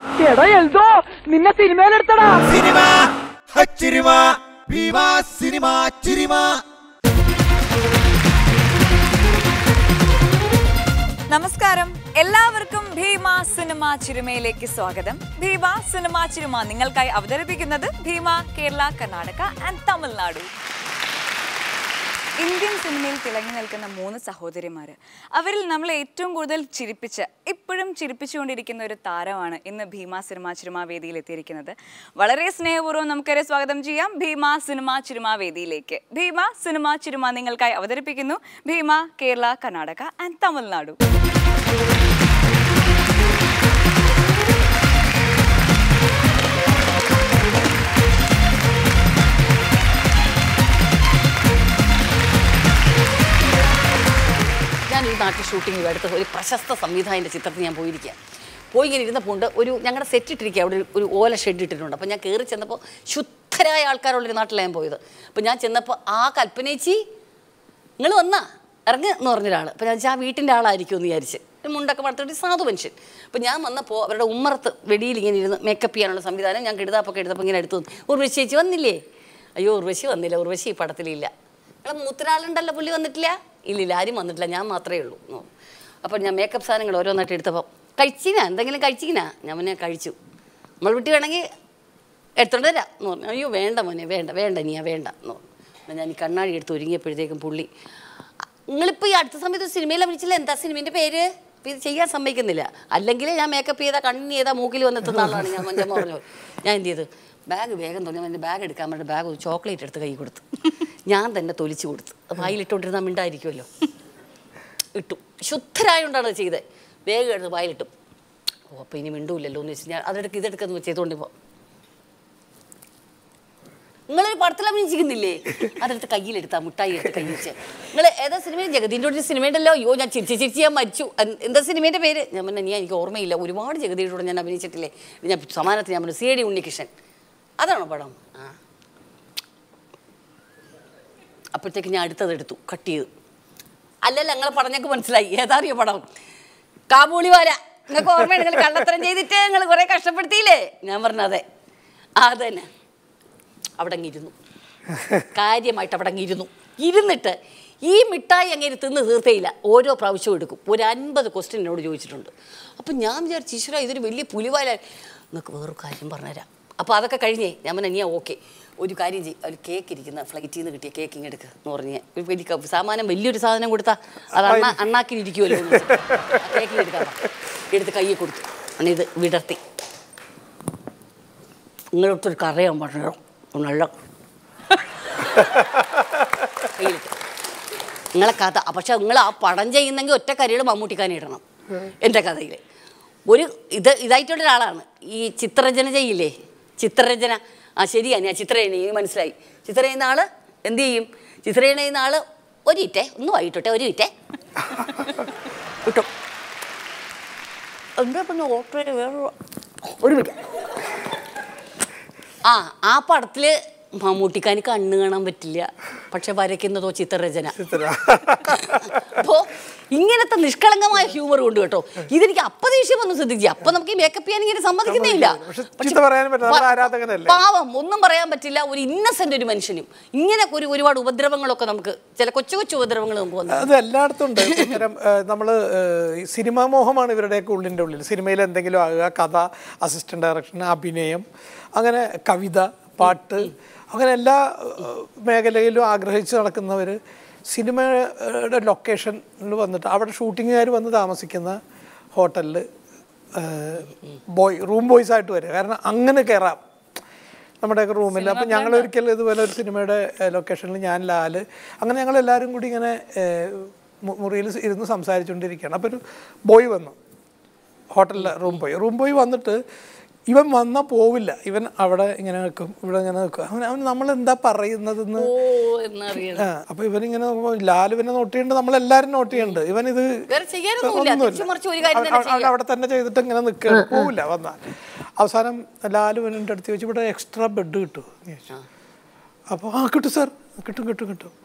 എടാ എൽദോ നിന്നെ സിനിമയിലെടുത്തടാ സിനിമ ഹച്ചിരിമ ഭീമ സിനിമ ചിരിമ നമസ്കാരം എല്ലാവർക്കും ഭീമ സിനിമ ചിരുമയിലേക്ക് സ്വാഗതം ഭീമ സിനിമ ചിരുമ നിങ്ങൾക്കായി അവതരിപ്പിക്കുന്നത് ഭീമ കേരള കർണാടക ആൻഡ് തമിഴ്നാടു ഇന്ത്യൻ സിനിമയിൽ തിളങ്ങി നിൽക്കുന്ന മൂന്ന് സഹോദരിമാര് അവരിൽ നമ്മൾ ഏറ്റവും കൂടുതൽ ചിരിപ്പിച്ച് ഇപ്പോഴും ചിരിപ്പിച്ചുകൊണ്ടിരിക്കുന്ന ഒരു താരമാണ് ഇന്ന് ഭീമ സിനിമ ചിരുമ വേദിയിൽ എത്തിയിരിക്കുന്നത് വളരെ സ്നേഹപൂർവ്വം നമുക്കരെ സ്വാഗതം ചെയ്യാം ഭീമ സിനിമ ചിരുമ വേദിയിലേക്ക് ഭീമ സിനിമ ചിരുമ നിങ്ങൾക്കായി അവതരിപ്പിക്കുന്നു ഭീമ കേരള കർണാടക ആൻഡ് തമിഴ്നാടു ഞാൻ ഈ നാട്ടിൽ ഷൂട്ടിംഗ് അടുത്ത ഒരു പ്രശസ്ത സംവിധായകൻ്റെ ചിത്രത്തിൽ ഞാൻ പോയിരിക്കുക പോയി ഇങ്ങനെ ഇരുന്നപ്പോൾ ഉണ്ട് ഒരു ഞങ്ങളുടെ സെറ്റ് ഇട്ടിരിക്കുക അവിടെ ഒരു- ഒരു ഓല ഷെഡ് ഇട്ടിട്ടുണ്ട് അപ്പോൾ ഞാൻ കയറി ചെന്നപ്പോൾ ശുദ്ധരായ ആൾക്കാരുള്ളൊരു നാട്ടിലാണ് ഞാൻ പോയത് അപ്പോൾ ഞാൻ ചെന്നപ്പോൾ ആ കൽപ്പനേച്ചി നിങ്ങൾ വന്നാ ഇറങ്ങ് എന്ന് പറഞ്ഞൊരാൾ അപ്പോൾ ഞാൻ വെച്ചാൽ ആ വീട്ടിൻ്റെ ആളായിരിക്കും എന്ന് വിചാരിച്ച് ഒരു മുണ്ടൊക്കെ വളർത്തിട്ട് സാധു മനുഷ്യൻ അപ്പോൾ ഞാൻ വന്നപ്പോൾ അവരുടെ ഉമ്മറത്ത് വെടിയിൽ ഇങ്ങനെ ഇരുന്ന് മേക്കപ്പ് ചെയ്യാനുള്ള സംവിധാനം ഞാൻ കിടുതാപ്പൊക്കെ എടുത്തപ്പോൾ ഇങ്ങനെ എടുത്തു തന്നു. ഉർവശി ചേച്ചി വന്നില്ലേ അയ്യോ ഉർവശി വന്നില്ല ഉർവശി ഈ പടത്തിലില്ല നിങ്ങളെ മൂത്തൊരാളുണ്ടല്ലോ പുള്ളി വന്നിട്ടില്ല ഇല്ലില്ല ആരും വന്നിട്ടില്ല ഞാൻ മാത്രമേ ഉള്ളൂ എന്ന് പറഞ്ഞു. അപ്പോൾ ഞാൻ മേക്കപ്പ് സാധനങ്ങൾ ഓരോന്നായിട്ട് എടുത്തപ്പോൾ കഴിച്ചിനാ എന്തെങ്കിലും കഴിച്ചിനാ ഞാൻ പിന്നെ കഴിച്ചു നമ്മൾ വീട്ടിൽ വേണമെങ്കിൽ എടുത്തോണ്ട് തരാം എന്ന് പറഞ്ഞു അയ്യോ വേണ്ട മോനെ വേണ്ട വേണ്ട നീയാ വേണ്ട എന്ന് പറഞ്ഞു അപ്പോൾ ഞാൻ ഈ കണ്ണാടി എടുത്ത് ഒരുങ്ങിയപ്പോഴത്തേക്കും പുള്ളി നിങ്ങളിപ്പോൾ ഈ അടുത്ത സമയത്ത് സിനിമയിൽ അഭിനയിച്ചില്ല എന്താ സിനിമേൻ്റെ പേര് അപ്പോൾ ഇത് ചെയ്യാൻ സമ്മതിക്കുന്നില്ല അല്ലെങ്കിൽ ഞാൻ മേക്കപ്പ് ചെയ്താൽ കണ്ണിന് ചെയ്താൽ മൂക്കിൽ വന്നെത്തുന്ന ആളാണ് ഞാൻ മഞ്ചമ്മ പറഞ്ഞു ഞാൻ എന്ത് ചെയ്തു ബാഗ് വേഗം തോന്നി എൻ്റെ ബാഗ് എടുക്കാൻ വേണ്ടി ബാഗ് ഒരു ചോക്ലേറ്റ് എടുത്ത് കൈ കൊടുത്തു ഞാൻ തന്നെ തൊലിച്ച് കൊടുത്തു വായിലിട്ടുകൊണ്ടിരുന്നാൽ മിണ്ടായിരിക്കുമല്ലോ ഇട്ടു ശുദ്ധരായോണ്ടാണ് അത് ചെയ്തത് വേഗം എടുത്ത് വായിലിട്ടു ഓ അപ്പോൾ ഇനി മിണ്ടൂല്ലല്ലോ എന്ന് വെച്ച് ഞാൻ അതെടുക്ക് ഇതെടുക്കെന്ന് ചെയ്തുകൊണ്ടിപ്പോൾ നിങ്ങളൊരു പടത്തിൽ അഭിനയിച്ചിരിക്കുന്നില്ലേ അതെടുത്ത് കയ്യിലെടുത്താ മുട്ടായി എടുത്ത് കയ്യിൽ വെച്ച് നിങ്ങൾ ഏതാ സിനിമ ജഗദീൻ്റെ ഒരു സിനിമയുണ്ടല്ലോ അയ്യോ ഞാൻ ചിരിച്ച് ചിരിച്ച് ഞാൻ മരിച്ചു അൻ- എന്താ സിനിമേൻ്റെ പേര് ഞാൻ പറഞ്ഞ നീ എനിക്ക് ഓർമ്മയില്ല ഒരുപാട് ജഗദീയുടെ കൂടെ ഞാൻ അഭിനയിച്ചിട്ടില്ലേ ഞാൻ സമാനത്തിൽ ഞാൻ പറഞ്ഞു സി ഡി ഉണ്ണികൃഷ്ണൻ അതാണോ പടം ആ അപ്പോഴത്തേക്ക് ഞാൻ അടുത്തത് എടുത്തു കട്ട് ചെയ്തു അല്ലല്ല നിങ്ങൾ പറഞ്ഞൊക്കെ മനസ്സിലായി ഏതാറിയോ പടം കാബൂളിവാല നിങ്ങൾക്ക് ഓർമ്മ നിങ്ങൾ കള്ളത്തരം ചെയ്തിട്ട് നിങ്ങൾ കുറേ കഷ്ടപ്പെടുത്തിയില്ലേ ഞാൻ പറഞ്ഞതെ ആ അത് തന്നെ അവിടെ അങ്ങ് ഇരുന്നു കാര്യമായിട്ട് അവിടെ അങ്ങ് ഇരുന്നു ഇരുന്നിട്ട് ഈ മിഠായി അങ്ങനെ തിന്ന് തീർത്തേയില്ല ഓരോ പ്രാവശ്യവും എടുക്കും ഒരു അൻപത് ക്വസ്റ്റ്യൻ എന്നോട് ചോദിച്ചിട്ടുണ്ട് അപ്പം ഞാൻ വിചാരിച്ചു ഈശ്വര ഇതൊരു വലിയ പുലിവാല നിങ്ങൾക്ക് വേറൊരു കാര്യം പറഞ്ഞുതരാം അപ്പോൾ അതൊക്കെ കഴിഞ്ഞേ ഞാൻ പറഞ്ഞ നീ ഓക്കെ ഒരു കാര്യം ചെയ്യും ഒരു കേക്ക് ഇരിക്കുന്ന ഫ്ലൈറ്റിൽ നിന്ന് കിട്ടിയ കേക്ക് ഇങ്ങ് എടുക്കുക എന്ന് പറഞ്ഞ് ഒരു വലിയ കപ്പ് സാമാനം വലിയൊരു സാധനം കൊടുത്താൽ അത് അണ്ണ അണ്ണാക്കിനിരിക്കുമല്ലോ എന്ന് വെച്ചിട്ട്. ആ കേക്ക് എടുക്കാൻ പറഞ്ഞു. എടുത്ത് കയ്യിൽ കൊടുത്തു അന്ന് ഇത് വിടർത്തി നിങ്ങളടുത്തൊരു കറിയാൻ പറഞ്ഞു നല്ല കയ്യിലിട്ട് നിങ്ങളെ കഥ പക്ഷെ നിങ്ങൾ ആ പടം ചെയ്യുന്നെങ്കിൽ ഒറ്റ കരികൾ മമ്മൂട്ടിക്കാനെ ഇടണം എൻ്റെ കഥയിൽ ഒരു ഇത് ഇതായിട്ടുള്ള ഒരാളാണ് ഈ ചിത്രരചന ചെയ്യില്ലേ ചിത്രരചന ആ ശരിയാ ഞാൻ ചിത്രരചന എനിക്ക് മനസ്സിലായി ചിത്ര ചെയ്യുന്ന ആള് എന്ത് ചെയ്യും ചിത്രരചന ചെയ്യുന്ന ആള് ഒരു ഇറ്റേ ഒന്ന് വൈകിട്ടോട്ടെ ഒരു ഇറ്റേ കിട്ടും എന്താ പിന്നെ ഓട്ടോ വേറെ ഒരു മിനിറ്റ് ആ ആ പടത്തില് മമ്മൂട്ടിക്കാന് കണ്ണ് കാണാൻ പറ്റില്ല പക്ഷെ വരയ്ക്കുന്നതോ ചിത്രരചന അപ്പോ ഇങ്ങനത്തെ നിഷ്കളങ്കമായ ഹ്യൂമർ കൊണ്ട് കേട്ടോ ഇതെനിക്ക് അപ്പൊ ദേഷ്യം വന്നു ശ്രദ്ധിച്ചു അപ്പൊ നമുക്ക് ഈ മേക്കപ്പ് ചെയ്യാൻ ഇങ്ങനെ സമ്മതിക്കുന്നേ ഇല്ല പക്ഷെ ചീത്ത പറയാനും പറ്റില്ല. നമ്മുടെ ആരാധകനല്ലേ? പാവം ഒന്നും പറയാൻ പറ്റില്ല ഒരു ഇന്നസെന്റ് ഒരു മനുഷ്യനും ഇങ്ങനെ ഒരു ഒരുപാട് ഉപദ്രവങ്ങളൊക്കെ നമുക്ക് ചില കൊച്ചു കൊച്ചു ഉപദ്രവങ്ങൾ നമുക്ക് വന്നു അത് എല്ലായിടത്തും ഉണ്ട് ഇത്തരം നമ്മൾ സിനിമാ മോഹമാണ് ഇവരുടെയൊക്കെ ഉള്ളിൻ്റെ ഉള്ളിൽ സിനിമയിൽ എന്തെങ്കിലും ആകുക കഥ അസിസ്റ്റന്റ് ഡയറക്ഷൻ അഭിനയം അങ്ങനെ കവിത പാട്ട് അങ്ങനെ എല്ലാ ഏഹ്, മേഖലയിലും ആഗ്രഹിച്ച് നടക്കുന്നവർ സിനിമയുടെ ലൊക്കേഷനിൽ വന്നിട്ട് അവിടെ ഷൂട്ടിങ്ങുകാർ വന്ന് താമസിക്കുന്ന ഹോട്ടലിൽ ബോയ് റൂം ബോയ്സ് ആയിട്ട് വരിക കാരണം അങ്ങനെ കയറാം നമ്മുടെയൊക്കെ റൂമിൽ അപ്പം ഞങ്ങൾ ഒരിക്കൽ ഇതുപോലെ ഒരു സിനിമയുടെ ലൊക്കേഷനിൽ ഞാൻ ലാല് അങ്ങനെ ഞങ്ങൾ എല്ലാവരും കൂടി ഇങ്ങനെ മുറിയിൽ ഇരുന്ന് സംസാരിച്ചുകൊണ്ടിരിക്കുകയാണ് അപ്പോൾ ഒരു ബോയ് വന്നു ഹോട്ടലിലെ റൂം ബോയ് റൂം ബോയ് വന്നിട്ട് ഇവൻ വന്നാൽ പോവില്ല ഇവൻ അവിടെ ഇങ്ങനെ നിൽക്കും ഇവിടെ ഇങ്ങനെ നിൽക്കും അവൻ അവൻ നമ്മൾ എന്താ പറയുന്നതെന്ന് ഓ എന്നറിയണം ആ അപ്പൊ ഇവനിങ്ങനെ നോക്കുമ്പോൾ ലാൽ ഇവനെ നോട്ട് ചെയ്യുന്നുണ്ട് നമ്മളെല്ലാരും നോട്ട് ചെയ്യുന്നുണ്ട് ഇവൻ ഇത് വേറെ ചെയ്യാനൊന്നുമില്ല. തിരിച്ച് മറിച്ച് ഒരു കാര്യം തന്നെ അവൻ- അവൻ അവിടെ തന്നെ ചെയ്തിട്ട് ഇങ്ങനെ നിൽക്കുകയാണ് പോവില്ല വന്നാൽ അവസാനം ലാൽ ഇവൻ്റെ അടുത്ത് ചോദിച്ചു ഇവിടെ എക്സ്ട്രാ ബെഡ് കിട്ടുമോ എന്ന് ചോദിച്ചു അപ്പോൾ ആ കിട്ടും സാർ കിട്ടും കിട്ടും കിട്ടും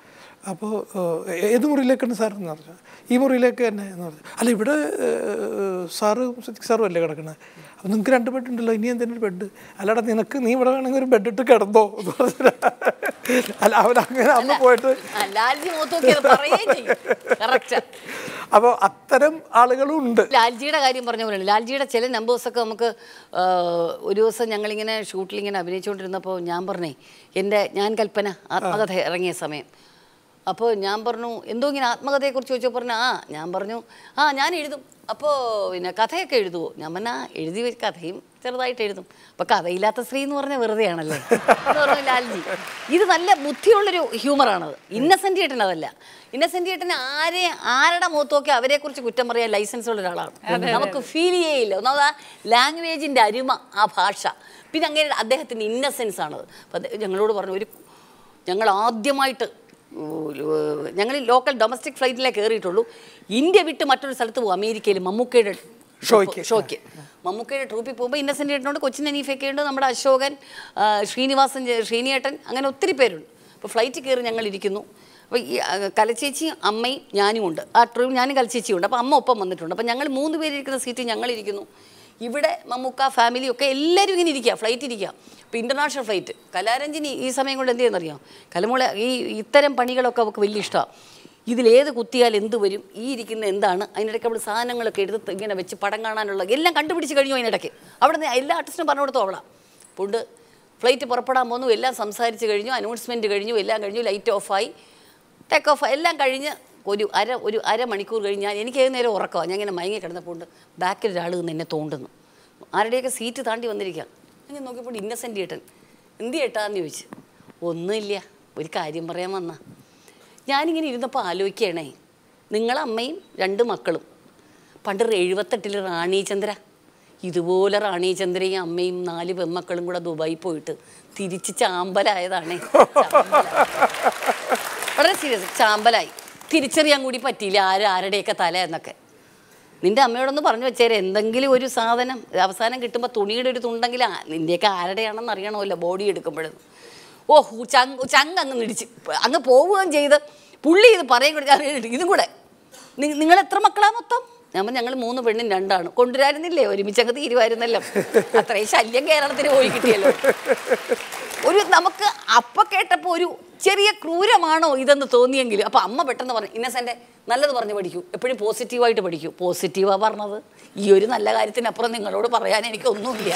അപ്പോൾ ഏത് മുറിയിലേക്കാണ് സാർ എന്ന് പറഞ്ഞു ഈ മുറിയിലേക്ക് തന്നെ എന്ന് പറഞ്ഞു അല്ല ഇവിടെ ഏഹ്, സാറും സിദ്ദിഖ് സാറും അല്ലേ കിടക്കണത് അപ്പം നിങ്ങൾക്ക് രണ്ട് ബെഡ് ഉണ്ടല്ലോ ഇനി എന്തിനൊരു ബെഡ് അല്ലടാ നിനക്ക് നീ ഇവിടെ വേണമെങ്കിൽ ഒരു ബെഡ് ഇട്ട് കിടന്നോ എന്ന് പറഞ്ഞു അല്ല അവരങ്ങനെ അന്ന് പോയിട്ട് ആ, ലാൽജി മുഖത്ത് നോക്കി അത് പറയുകയും ചെയ്യും കറക്റ്റ് അപ്പോൾ അത്തരം ആളുകളും ഉണ്ട് ലാൽജിയുടെ കാര്യം പറഞ്ഞ പോലെയാണ് ലാൽജിയുടെ ചില നമ്പേഴ്സൊക്കെ നമുക്ക് ആ, ഒരു ദിവസം ഞങ്ങളിങ്ങനെ ഷൂട്ടിലിങ്ങനെ അഭിനയിച്ചുകൊണ്ടിരുന്നപ്പോൾ ഞാൻ പറഞ്ഞേ എൻ്റെ ഞാൻ കൽപ്പന ആത്മകഥ ഇറങ്ങിയ സമയം അപ്പോൾ ഞാൻ പറഞ്ഞു എന്തോ ഇങ്ങനെ ആത്മകഥയെക്കുറിച്ച് ചോദിച്ചപ്പോൾ പറഞ്ഞു ആ ഞാൻ പറഞ്ഞു ആ ഞാൻ എഴുതും അപ്പോൾ പിന്നെ കഥയൊക്കെ എഴുതുമോ ഞാൻ പറഞ്ഞാൽ ആ എഴുതി വെച്ച് കഥയും ചെറുതായിട്ട് എഴുതും അപ്പോൾ കഥയില്ലാത്ത സ്ത്രീ എന്ന് പറഞ്ഞാൽ വെറുതെയാണല്ലേ എന്ന് പറഞ്ഞു ലാൽജി ഇത് നല്ല ബുദ്ധിയുള്ളൊരു ഹ്യൂമറാണത് ഇന്നസെൻ്റ് ഏട്ടൻ അതല്ല ഇന്നസെൻ്റ് ഏട്ടന് ആരെ ആരുടെ മുഖത്ത് നോക്കി അവരെക്കുറിച്ച് കുറ്റം പറയാൻ ലൈസൻസ് ഉള്ള ഒരാളാണ് നമുക്ക് ഫീൽ ചെയ്യില്ല ഒന്നാമത് ആ ലാംഗ്വേജിൻ്റെ അരുമ ആ ഭാഷ പിന്നെ അങ്ങനെ അദ്ദേഹത്തിൻ്റെ ഇന്നസെൻസ് ആണത് അപ്പം അത് ഞങ്ങളോട് പറഞ്ഞു ഒരു ഞങ്ങൾ ആദ്യമായിട്ട് ഞങ്ങൾ ലോക്കൽ ഡൊമസ്റ്റിക് ഫ്ലൈറ്റിലേ കയറിയിട്ടുള്ളൂ ഇന്ത്യ വിട്ട് മറ്റൊരു സ്ഥലത്ത് പോകും അമേരിക്കയിൽ മമ്മൂക്കയുടെ ഷോയ്ക്ക്. ഷോയ്ക്ക് മമ്മൂക്കയുടെ ട്രൂപ്പിൽ പോകുമ്പോൾ ഇന്നസെൻ്റ് ഏട്ടനുണ്ട് കൊച്ചിൻ അനീഫയൊക്കെ ഉണ്ട് നമ്മുടെ അശോകൻ ആ, ശ്രീനിവാസൻ ചെ- ശ്രീനിയേട്ടൻ അങ്ങനെ ഒത്തിരി പേരുണ്ട് അപ്പോൾ ഫ്ലൈറ്റിൽ കയറി ഞങ്ങൾ ഇരിക്കുന്നു അപ്പോൾ ഈ ആ, കലച്ചേച്ചിയും അമ്മയും ഞാനും ഉണ്ട് ആ ട്രൂപ്പ് ഞാനും കലച്ചേച്ചിയും ഉണ്ട് അപ്പോൾ അമ്മ ഒപ്പം വന്നിട്ടുണ്ട് അപ്പോൾ ഞങ്ങൾ മൂന്ന് പേരിരിക്കുന്ന സീറ്റിൽ ഞങ്ങളിരിക്കുന്നു ഇവിടെ മമ്മൂക്ക ഫാമിലി ഒക്കെ എല്ലാവരും ഇങ്ങനെ ഇരിക്കുക ഫ്ലൈറ്റ് ഇരിക്കുക ഇപ്പോൾ ഇൻ്റർനാഷണൽ ഫ്ലൈറ്റ് കലാരഞ്ജിനി ഈ സമയം കൊണ്ട് എന്ത് ചെയ്യുന്നറിയാം കലമോളെ ഈ ഇത്തരം പണികളൊക്കെ അവൾക്ക് വലിയ ഇഷ്ടമാണ് ഇതിലേത് കുത്തിയാൽ എന്ത് വരും ഈ ഇരിക്കുന്ന എന്താണ് അതിനിടയ്ക്ക് അവൾ സാധനങ്ങളൊക്കെ എടുത്ത് ഇങ്ങനെ വെച്ച് പടം കാണാനുള്ള എല്ലാം കണ്ടുപിടിച്ച് കഴിഞ്ഞു അതിനിടയ്ക്ക് അവിടെ നിന്ന് എല്ലാ ആർട്ടിസ്റ്റിനും പറഞ്ഞു കൊടുത്തു അവളാണ് പുണ്ട് ഫ്ലൈറ്റ് പുറപ്പെടാൻ പോന്നു എല്ലാം സംസാരിച്ച് കഴിഞ്ഞു അനൗൺസ്മെൻറ്റ് കഴിഞ്ഞു എല്ലാം കഴിഞ്ഞു ലൈറ്റ് ഓഫായി ടേക്ക് ഓഫ് എല്ലാം കഴിഞ്ഞ് ഒരു അര ഒരു അരമണിക്കൂർ കഴിഞ്ഞ് ഞാൻ എനിക്ക് ഏത് നേരം ഉറക്കമാണ് ഞാൻ ഇങ്ങനെ മയങ്ങി കിടന്നപ്പോൾ ബാക്കിൽ ഒരാൾ നിന്ന് എന്നെ തോണ്ടുന്നു ആരുടെയൊക്കെ സീറ്റ് താണ്ടി വന്നിരിക്കുക ഞാൻ നോക്കിയപ്പോൾ ഇന്നസെൻ്റ് ഏട്ടൻ എന്ത് ചേട്ടാന്ന് ചോദിച്ചു ഒന്നുമില്ല ഒരു കാര്യം പറയാൻ വന്നാ ഞാനിങ്ങനെ ഇരുന്നപ്പോൾ ആലോചിക്കുകയാണേ നിങ്ങളമ്മയും രണ്ട് മക്കളും പണ്ട് എഴുപത്തെട്ടിൽ റാണി ചന്ദ്ര ഇതുപോലെ റാണി ചന്ദ്രയും അമ്മയും നാല് പെൺമക്കളും കൂടെ ദുബായി പോയിട്ട് തിരിച്ച് ചാമ്പലായതാണേ ചാമ്പലായി. വളരെ സീരിയസ് ചാമ്പലായി തിരിച്ചറിയാൻ കൂടി പറ്റിയില്ല ആര് ആരുടെയൊക്കെ തല എന്നൊക്കെ നിന്റെ അമ്മയോടൊന്ന് പറഞ്ഞു വെച്ചേരെ എന്തെങ്കിലും ഒരു സാധനം അവസാനം കിട്ടുമ്പോൾ തുണിയുടെ ഒരു തുണ്ടെങ്കിൽ ആ- നിന്റെയൊക്കെ ആരുടെയാണെന്ന് അറിയണമല്ലോ ബോഡി എടുക്കുമ്പോഴും ഓ ഹു, ചങ്ക് ചങ്ക് അങ്ങ് ഇടിച്ച് അങ്ങ് പോവുകയും ചെയ്ത് പുള്ളി ഇത് പറയും കൂടി ഞാൻ ഇതും കൂടെ നിങ്ങൾ എത്ര മക്കളാ മൊത്തം ഞാൻ പറഞ്ഞു ഞങ്ങൾ മൂന്ന് പെണ്ണും രണ്ടാണ് കൊണ്ടുവരായിരുന്നില്ലേ ഒരുമിച്ചങ്ങ് തീരുമായിരുന്നല്ലോ അത്രയും ശല്യം കേരളത്തിന് പോയി കിട്ടിയല്ലോ ഒരു നമുക്ക് അപ്പ കേട്ടപ്പോൾ ഒരു ചെറിയ ക്രൂരമാണോ ഇതെന്ന് തോന്നിയെങ്കിലും അപ്പൊ അമ്മ പെട്ടെന്ന് പറഞ്ഞു ഇന്നസെന്റെ നല്ലത് പറഞ്ഞു പഠിക്കൂ എപ്പോഴും പോസിറ്റീവായിട്ട് പഠിക്കൂ പോസിറ്റീവാ പറഞ്ഞത് ഈ ഒരു നല്ല കാര്യത്തിനപ്പുറം നിങ്ങളോട് പറയാൻ എനിക്കൊന്നുമില്ല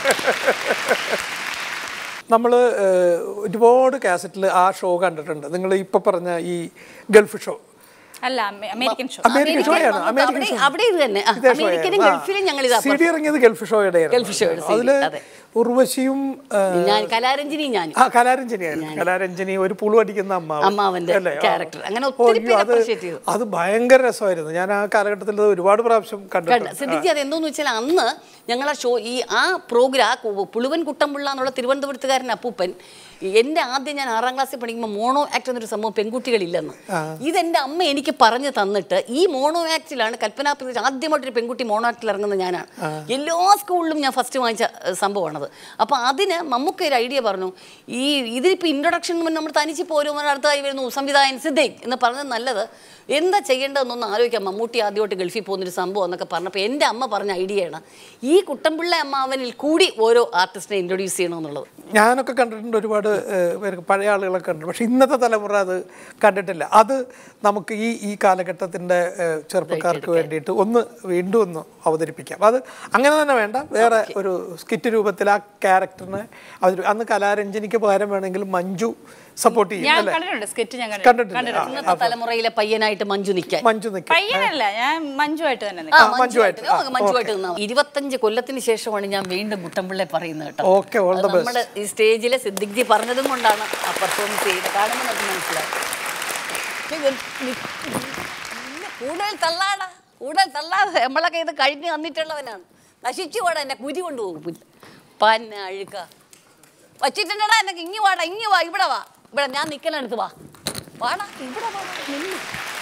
നമ്മൾ ഒരുപാട് കാസറ്റിൽ ആ ഷോ കണ്ടിട്ടുണ്ട് നിങ്ങൾ ഇപ്പൊ പറഞ്ഞ ഈ ഗൾഫ് ഷോ അല്ല അമേ- അമേരിക്കൻ ഷോ അമേരിക്കൻ അമേരിക്കൻ ഷോയാണ് നമുക്ക് അമേരിക്കൻ അവിടെ- ഷോ അവിടെ ഇത് തന്നെ. ആ, ഇതേ ഷോ അമേരിക്കനും ആയിരുന്നു. ഗൾഫിലും ഞങ്ങൾ ഇതാ സി ഡി ഇറങ്ങിയത് ഗൾഫ് ഷോയുടെ ഗൾഫ് ഷോയുടെ CD, അതില് അതെ. ഉർവശിയും ആ, ഞാൻ കലാരഞ്ജനിയും ഞാനും ആ കലാരഞ്ജനിയായിരുന്നു കലാരഞ്ജനി ഒരു പുളു അടിക്കുന്ന അമ്മാവൻ അമ്മാവന്റെ അല്ലേ? ആ. character. അങ്ങനെ ഒത്തിരി ഓ, പേര് അത് appreciate ചെയ്തു. അത് ഭയങ്കര രസമായിരുന്നു ഞാൻ ആ കാലഘട്ടത്തിൽ അത് ഒരുപാട് പ്രാവശ്യം കണ്ട കണ്ടിട്ടുണ്ട് സിദ്ദിഖ് അത് എന്തോന്ന് വെച്ചാൽ അന്ന് ഞങ്ങളെ ഷോ ഈ ആ പ്രോഗ്രാം ആ കു- പുളുവൻ കുട്ടമ്പിള്ള എന്നുള്ള തിരുവനന്തപുരത്തുകാരൻ അപ്പൂപ്പൻ എൻ്റെ ആദ്യം ഞാൻ ആറാം ക്ലാസ്സിൽ പഠിക്കുമ്പോൾ മോണോ ആക്ട് എന്നൊരു സംഭവം പെൺകുട്ടികളില്ലെന്ന് ഇതെൻ്റെ അമ്മ എനിക്ക് പറഞ്ഞു തന്നിട്ട് ഈ മോണോ ആക്ടിലാണ് കൽപ്പന പ്രദേശ് ആദ്യമായിട്ടൊരു പെൺകുട്ടി മോണോ ആക്ടിൽ ഇറങ്ങുന്നത് ഞാനാണ് എല്ലാ സ്കൂളിലും ഞാൻ ഫസ്റ്റ് വാങ്ങിച്ച ഏഹ്, സംഭവമാണത് അപ്പോൾ അതിന് മമ്മൂക്ക ഒരു ഐഡിയ പറഞ്ഞു ഈ ഇതിലിപ്പോൾ ഇൻട്രൊഡക്ഷൻ നമ്മൾ തനിച്ച് പോരും അടുത്തതായി വരുന്നു സംവിധായകൻ സിദ്ദിഖ് എന്ന് പറഞ്ഞത് നല്ലത് എന്താ ചെയ്യേണ്ടതെന്നൊന്ന് ആലോചിക്കാം മമ്മൂട്ടി ആദ്യമായിട്ട് ഗൾഫിൽ പോകുന്നൊരു സംഭവം എന്നൊക്കെ പറഞ്ഞപ്പോൾ എൻ്റെ അമ്മ പറഞ്ഞ ഐഡിയയാണ് ഈ കുട്ടമ്പിള്ള അമ്മാവനിൽ കൂടി ഓരോ ആർട്ടിസ്റ്റിനെ ഇൻട്രൊഡ്യൂസ് ചെയ്യണമെന്നുള്ളത് ഞാനൊക്കെ കണ്ടിട്ടുണ്ട് ഒരുപാട് ഏഹ്, പേർക്ക് പഴയ ആളുകളൊക്കെ കണ്ടിട്ടുണ്ട് പക്ഷെ ഇന്നത്തെ തലമുറ അത് കണ്ടിട്ടില്ല അത് നമുക്ക് ഈ ഈ കാലഘട്ടത്തിൻ്റെ ഏഹ്, ചെറുപ്പക്കാർക്ക് വേണ്ടിയിട്ട് ഒന്ന് വീണ്ടും ഒന്ന് അവതരിപ്പിക്കാം അത് അങ്ങനെ തന്നെ വേണ്ട വേറെ ഒരു സ്കിറ്റ് രൂപത്തിൽ ആ ക്യാരക്ടറിനെ അവതരി അന്ന് കലാരഞ്ജനിക്ക് പകരം വേണമെങ്കിൽ മഞ്ജു സപ്പോർട്ട് ചെയ്യും ഞാൻ അല്ലേ കണ്ടിട്ടുണ്ട് സ്കെറ്റ് ഞാൻ കണ്ടിട്ടില്ല ആ, ഇന്നത്തെ തലമുറയിലെ പയ്യനായിട്ട് മഞ്ജു നിൽക്കാൻ മഞ്ജു നിൽക്കും പയ്യനല്ല ഞാൻ മഞ്ജുവായിട്ട് തന്നെ ആ, നിൽക്കാം. മഞ്ജുവായിട്ട് മഞ്ജുവായിട്ട്. ഓ, മഞ്ജുവായിട്ട് നിന്നാ മതി. ഇരുപത്തഞ്ച് കൊല്ലത്തിന് ശേഷമാണ് ഞാൻ വീണ്ടും കുട്ടമ്പിള്ളെ പറയുന്നത് കേട്ടോ Okay, all the അത് നമ്മള് ഈ സ്റ്റേജിലെ സിദ്ദിഖ് ജി പറഞ്ഞതും കൊണ്ടാണ് ആ പെർഫോമൻസ് ചെയ്ത് കാണുമ്പോൾ നമുക്ക് മനസ്സിലാവും ഇത് നി- ഇല്ല, കൂടുതൽ തള്ളാടാ കൂടുതൽ തള്ളാതെ നമ്മളൊക്കെ ഇത് കഴിഞ്ഞ് വന്നിട്ടുള്ളവനാണ് നശിച്ചു പോടാ എന്നെ കുരി കൊണ്ടുപോകും പന്ന അഴുക്ക വച്ചിട്ടുണ്ടടാ എന്നെ ഇങ്ങി വാടാ ഇങ്ങി വാ ഇവിടെ വാ ഇവിടെ ഞാൻ നിൽക്കണടുത്ത് വാ വാടാ ഇവിടെ വാ നിന്ന്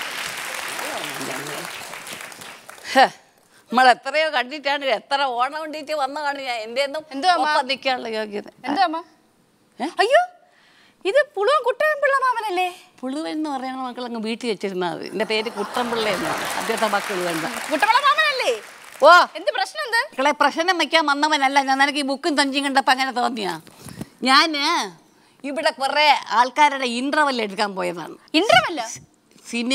നമ്മൾ എത്രയോ കണ്ടിട്ടാണ് എത്ര ഓണം വേണ്ടിയിട്ട് വന്ന കാണും ഞാൻ എൻ്റെ ഒന്നും എന്തുവാ അമ്മ? ഒപ്പം നിൽക്കാനുള്ള യോഗ്യത എന്താ അമ്മ അയ്യോ ഇത് പുളുവൻ കുട്ടൻപിള്ള മാമനല്ലേ പുളുവൻ എന്ന് പറയുന്ന മക്കൾ അങ്ങ് വീട്ടിൽ വെച്ചിരുന്നാൽ മതി എൻ്റെ പേര് കുട്ടൻപിള്ള എന്നാണ് അദ്ദേഹത്തെ മക്കൾ വേണ്ട കുട്ടൻപിള്ള മാമനല്ലേ ഓ എന്ത് പ്രശ്നം എന്ത് മക്കളെ പ്രശ്നം വയ്ക്കാൻ വന്നവനല്ല ഞാൻ നിനക്ക് ഈ ബുക്കും തഞ്ചിയും കണ്ടപ്പോൾ അങ്ങനെ തോന്നിയാ ഞാൻ ഇവിടെ കുറേ ആൾക്കാരുടെ ഇൻ്റർവെൽ എടുക്കാൻ പോയതാണ് ഇന്റർവല്ല സിനിമ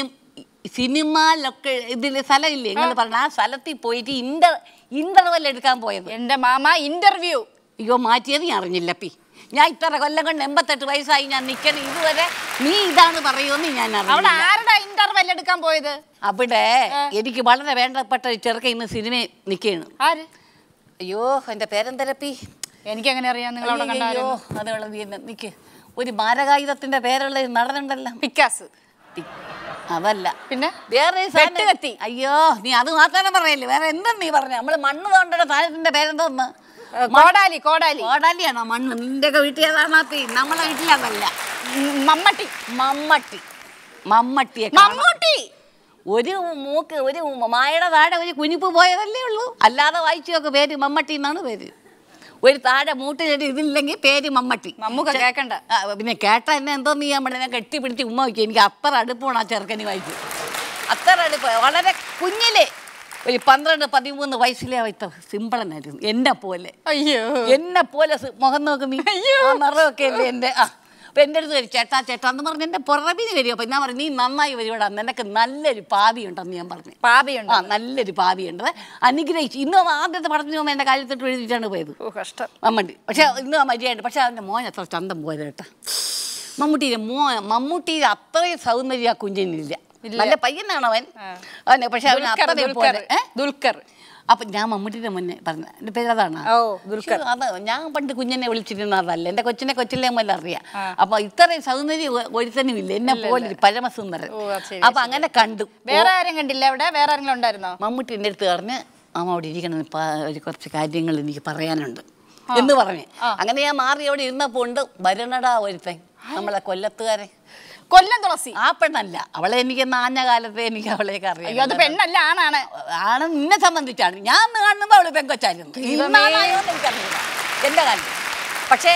സിനിമ ലൊക്കെ ഇതിൽ സ്ഥലമില്ലേ നിങ്ങൾ പറഞ്ഞ ആ സ്ഥലത്തിൽ പോയിട്ട് ഇന്റർ ഇന്റർവെൽ എടുക്കാൻ പോയത് എന്റെ മാമ ഇന്റർവ്യൂ അയ്യോ മാറ്റിയത് ഞാൻ അറിഞ്ഞില്ല പി ഞാൻ ഇത്ര കൊല്ലം കൊണ്ട് എൺപത്തെട്ട് വയസ്സായി ഞാൻ നിൽക്കണം ഇതുവരെ നീ ഇതാണ് പറയുമെന്ന് ഞാൻ അവിടെ അറിഞ്ഞില്ല ആരുടെ ഇന്റർവെൽ എടുക്കാൻ പോയത് അവിടെ എനിക്ക് വളരെ വേണ്ടപ്പെട്ട ഒരു ചെറുക്ക ഇന്ന് സിനിമയിൽ നിൽക്കുകയാണ് ആര് അയ്യോ എൻ്റെ പേരെന്തരപ്പി എനിക്ക് എങ്ങനെ അറിയാം നിങ്ങൾ അവിടെ അയ്യോ കണ്ടാലും അതുള്ള നീ എന്നെ നിക്ക് ഒരു മാരകായുധത്തിന്റെ പേരുള്ള ഒരു നടനുണ്ടല്ലോ പിക്കാസ് പി- അതല്ല പിന്നെ വേറെ ഒരു സാധനം- വെട്ടുകത്തി. അയ്യോ നീ അത് മാത്രമേ പറയല്ലേ വേറെ എന്തെന്ന് നീ പറഞ്ഞു നമ്മള് മണ്ണ് തോണ്ടയുടെ സാധനത്തിന്റെ പേരെന്തോന്ന് കോടാലി കോടാലി കോടാലിയാണോ മണ്ണ് നിന്റെ ഒക്കെ വീട്ടിൽ ഏതാണോ പി നമ്മളെ വീട്ടിൽ അതല്ല ഉം, മമ്മട്ടി മമ്മട്ടി മമ്മട്ടിയെ കാണാൻ- മമ്മൂട്ടി ഒരു മൂക്ക് ഒരു മായയുടെ താഴെ ഒരു കുനിപ്പ് പോയതല്ലേ ഉള്ളൂ അല്ലാതെ വായിച്ചു നോക്ക് പേര് മമ്മട്ടി എന്നാണ് പേര് ഒരു താഴെ മൂട്ട് ചെടി ഇതില്ലെങ്കിൽ പേര് മമ്മട്ടി മമ്മൂക്ക കേക്കണ്ട ആ, പിന്നെ കേട്ട എന്നെ എന്തോ നീ നമ്മുടെ ഞാൻ കെട്ടിപ്പിടിച്ച് ഉമ്മ വയ്ക്കും എനിക്ക് അത്ര അടുപ്പമാണ് ആ ചെറുക്കന് വായിച്ചു അത്ര അടുപ്പ് വളരെ കുഞ്ഞിലെ ഒരു പന്ത്രണ്ട് പതിമൂന്ന് വയസ്സിലെ വൈത്ത സിമ്പിളനായിരുന്നു എന്നെ പോലെ അയ്യോ എന്നെ പോലെ സി- മുഖം നോക്ക് നീ ആ നിറമൊക്കെ അല്ലേ എൻ്റെ ആ അപ്പൊ എൻ്റെ അടുത്ത് വരും ചേട്ടാ ചേട്ടാ എന്ന് പറഞ്ഞ് എൻ്റെ പുറവിന് വരും അപ്പൊ ഞാൻ പറഞ്ഞു നീ നന്നായി വരുവാടാ നിനക്ക് നല്ലൊരു പാവി ഉണ്ടെന്ന് ഞാൻ പറഞ്ഞു പാപിയുണ്ട് ആ നല്ലൊരു പാവിയുണ്ട് അനുഗ്രഹിച്ചു ഇന്ന് ആദ്യത്തെ പടത്തിന് പോകുമ്പോൾ എൻ്റെ കാര്യത്തിട്ട് എഴുതിയിട്ടാണ് പോയത് ഓ കഷ്ടം മമ്മൂട്ടി പക്ഷെ ഇന്ന് മര്യാദയുണ്ട് പക്ഷെ അവൻ്റെ മോൻ അത്ര ചന്തം പോയത് കേട്ടോ മമ്മൂട്ടിയുടെ മോ മമ്മൂട്ടിയുടെ അത്രയും സൗന്ദര്യം ആ കുഞ്ഞിനില്ല നല്ല പയ്യനാണ് അവൻ അവനെ പക്ഷെ അവന് ദുൽഖർ, അത്രയും ദുൽഖർ, പോലെ ഏ? ദുൽഖർ അപ്പൊ ഞാൻ മമ്മൂട്ടിയുടെ മുന്നേ പറഞ്ഞ എൻ്റെ പേര് അതാണ് ഓ, ദുൽഖർ. അത് ഞാൻ പണ്ട് കുഞ്ഞിനെ വിളിച്ചിരുന്നതല്ല എൻ്റെ കൊച്ചിനെ കൊച്ചിലെ മുതൽ അറിയാം അപ്പൊ ഇത്രയും സൗന്ദര്യം ഒ- ഒരുത്തനും ഇല്ല എന്നെ പോലെ ഒരു പരമസുന്ദരൻ ഓ, അത് ശരി, അപ്പൊ അങ്ങനെ കണ്ടു വേറെ ആരും കണ്ടില്ല അവിടെ വേറെ ആരെങ്കിലും ഉണ്ടായിരുന്നോ മമ്മൂട്ടി എൻ്റെ അടുത്ത് പറഞ്ഞ് അമ്മ അവിടെ ഇരിക്കണം ഇപ്പൊ ഒരു കുറച്ച് കാര്യങ്ങൾ എനിക്ക് പറയാനുണ്ട് എന്ന് പറഞ്ഞു അങ്ങനെ ഞാൻ മാറി അവിടെ ഇരുന്നപ്പോൾ ഉണ്ട് ഭരണടാ ഒരുത്തൻ നമ്മളെ കൊല്ലത്തുകാരെ കൊല്ലം തുളസി ആ പെണ്ണല്ല അവളെ എനിക്ക് നാഞ്ഞ കാലത്തെ എനിക്ക് അവളെയൊക്കെ അയ്യോ അത് അറിയാം പെണ്ണല്ല ആണാണ് ആണ് നിന്നെ സംബന്ധിച്ചാണ് ഞാൻ ഒന്ന് കാണുമ്പോൾ അവള് പെങ്കൊച്ചായിരുന്നു ഇന്നാളായോന്ന് എനിക്കറിയില്ല എൻ്റെ കാലത്ത് പക്ഷേ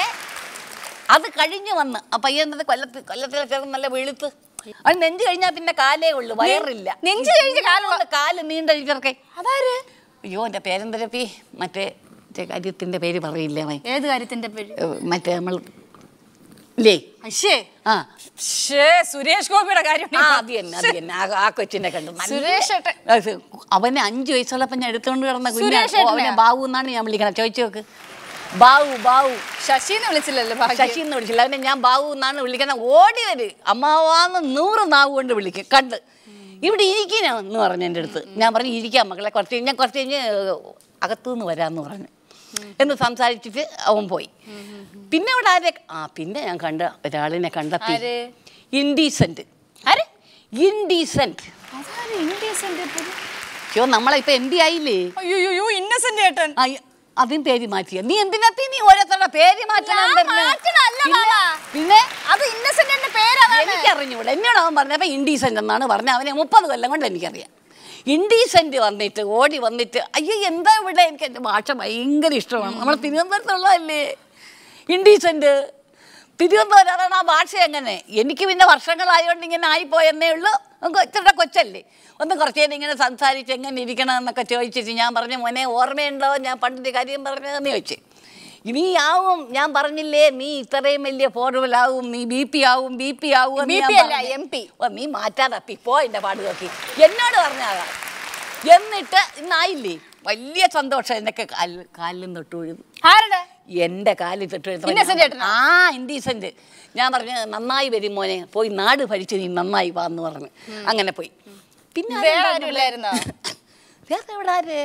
അത് കഴിഞ്ഞു വന്ന് ആ പയ്യൻ കൊല്ലത്ത് കൊല്ലത്തിലെ ചെറുപ്പം നല്ല വെളുത്ത് അത് നെഞ്ച് കഴിഞ്ഞാൽ പിന്നെ കാലേ ഉള്ളു വയറില്ല നെഞ്ച് കഴിഞ്ഞ് കാലുള്ള- കാല് നീണ്ട ചെറുക്കൻ അതാര് അയ്യോ എൻ്റെ പേരെന്തരപ്പി മറ്റേ മറ്റേ കാര്യത്തിൻ്റെ പേര് പറയില്ലേ അവൻ ഏത് കാര്യത്തിന്റെ പേര് ഏ, മറ്റേ നമ്മൾ ഇല്ലേ അശ്ശേ ആ ശ്ശേ, സുരേഷ് ഗോപിയുടെ കാര്യം ആ അത് തന്നെ അത് തന്നെ ആ- ആ കൊച്ചിനെ കണ്ടു നല്ല- സുരേഷ് ഏട്ടൻ. അത് അവന് അഞ്ചു വയസ്സുള്ളപ്പോൾ ഞാൻ എടുത്തോണ്ട് കിടന്ന കുഞ്ഞാ സുരേഷ് ഓ, ഏട്ടനെയാ? അവനെ ബാബു എന്നാണ് ഞാൻ വിളിക്കണം ചോദിച്ചു നോക്ക് ബാബു ബാബു ശശിന്ന് വിളിച്ചില്ലല്ലോ ഭാഗ്യം. ശശി എന്ന് വിളിച്ചില്ല അവനെ ഞാൻ ബാബു എന്നാണ് വിളിക്കുന്നത് ഓടി വര് അമ്മാവാന്ന് നൂറ് നാവ് കൊണ്ട് വിളിക്കും കണ്ട് ഇവിടെ ഇരിക്കണം എന്ന് പറഞ്ഞു എൻ്റെ അടുത്ത് ഞാൻ പറഞ്ഞു ഇരിക്കാം മക്കളെ കുറച്ച് കഴിഞ്ഞ് ഞാൻ കുറച്ച് കഴിഞ്ഞ് അകത്തുനിന്ന് വരാമെന്ന് പറഞ്ഞു എന്ന് സംസാരിച്ചിട്ട് അവൻ പോയി പിന്നെ ഇവിടെ ആരെ ആ പിന്നെ ഞാൻ കണ്ട ഒരാളിനെ കണ്ടെത്തി ആര്? ഇൻഡീസെന്റ് ആര്? ഇൻഡീസെന്റ് അതാര് indecent ഇപ്പത്? അയ്യോ നമ്മളെ ഇപ്പൊ എം പി ആയില്ലേ അയ്യോ ഇന്നസെന്റ് ഏട്ടൻ ആ, ഈ- അതും പേര് മാറ്റിയ നീ എന്തിനത്തി നീ ഓരോരുത്തരുടെ പേര് മാറ്റണം ഞാൻ വരുന്നെ? മാറ്റണല്ല പിന്നെ- മാമാ. പിന്നെ അത് ഇന്നസെന്റിന്റെ പേരാണ് എനിക്കറിഞ്ഞൂടെ എന്നോട് അവൻ പറഞ്ഞപ്പോ ഇൻഡീസെന്റ് എന്നാണ് പറഞ്ഞത് അവനെ മുപ്പത് കൊല്ലം കൊണ്ട് എനിക്കറിയാം ഇൻഡീസെന്റ് വന്നിട്ട് ഓടി വന്നിട്ട് അയ്യോ എന്താ ഇവിടെ എനിക്ക് എൻ്റെ ഭാഷ ഭയങ്കര ഇഷ്ടമാണ് നമ്മൾ തിരുവനന്തപുരത്തുള്ളതല്ലേ ഇൻഡീസെന്റ് തിരുവനന്തപുരം ആ ഭാഷ എങ്ങനെ എനിക്ക് പിന്നെ വർഷങ്ങളായോണ്ട് ഇങ്ങനെ ആയിപ്പോയെന്നേ ഉള്ളൂ നമുക്ക് ഇച്ചിരി കൊച്ചല്ലേ ഒന്ന് കുറച്ച് നേരം ഇങ്ങനെ സംസാരിച്ച് എങ്ങനെ ഇരിക്കണം എന്നൊക്കെ ചോദിച്ചിട്ട് ഞാൻ പറഞ്ഞു മോനെ ഓർമ്മയുണ്ടോ ഞാൻ പണ്ടിൻ്റെ കാര്യം പറഞ്ഞതെന്ന് ചോദിച്ചു നീ ആവും ഞാൻ പറഞ്ഞില്ലേ നീ ഇത്രയും വലിയ ഫോർമുലാവും നീ ബി പി ആവും ബി പി ആവും എന്ന് ഞാൻ BP അല്ല, പറഞ്ഞു. MP. ഓ, നീ മാറ്റാതപ്പി പോ എന്റെ പാട് നോക്കി എന്നോട് പറഞ്ഞാകാം എന്നിട്ട് ഇന്നായില്ലേ വലിയ സന്തോഷം എന്നൊക്കെ കാലിൽ കാലിലും തൊട്ട് വീഴുന്നു ആരുടെ എൻ്റെ കാലിൽ തൊട്ട് വീഴുന്നു. Innocent ഞാൻ- ഏട്ടനോ? ആ ഇൻഡീസെന്റ് ഞാൻ പറഞ്ഞു നന്നായി വരും മോനെ പോയി നാട് ഭരിച്ച് നീ നന്നായി വാ എന്ന് പറഞ്ഞു അങ്ങനെ പോയി പിന്നെ വേറെ ആരുണ്ടായിരുന്നു ആരും ഇല്ലായിരുന്നോ? വേറെ എവിടെ ആര്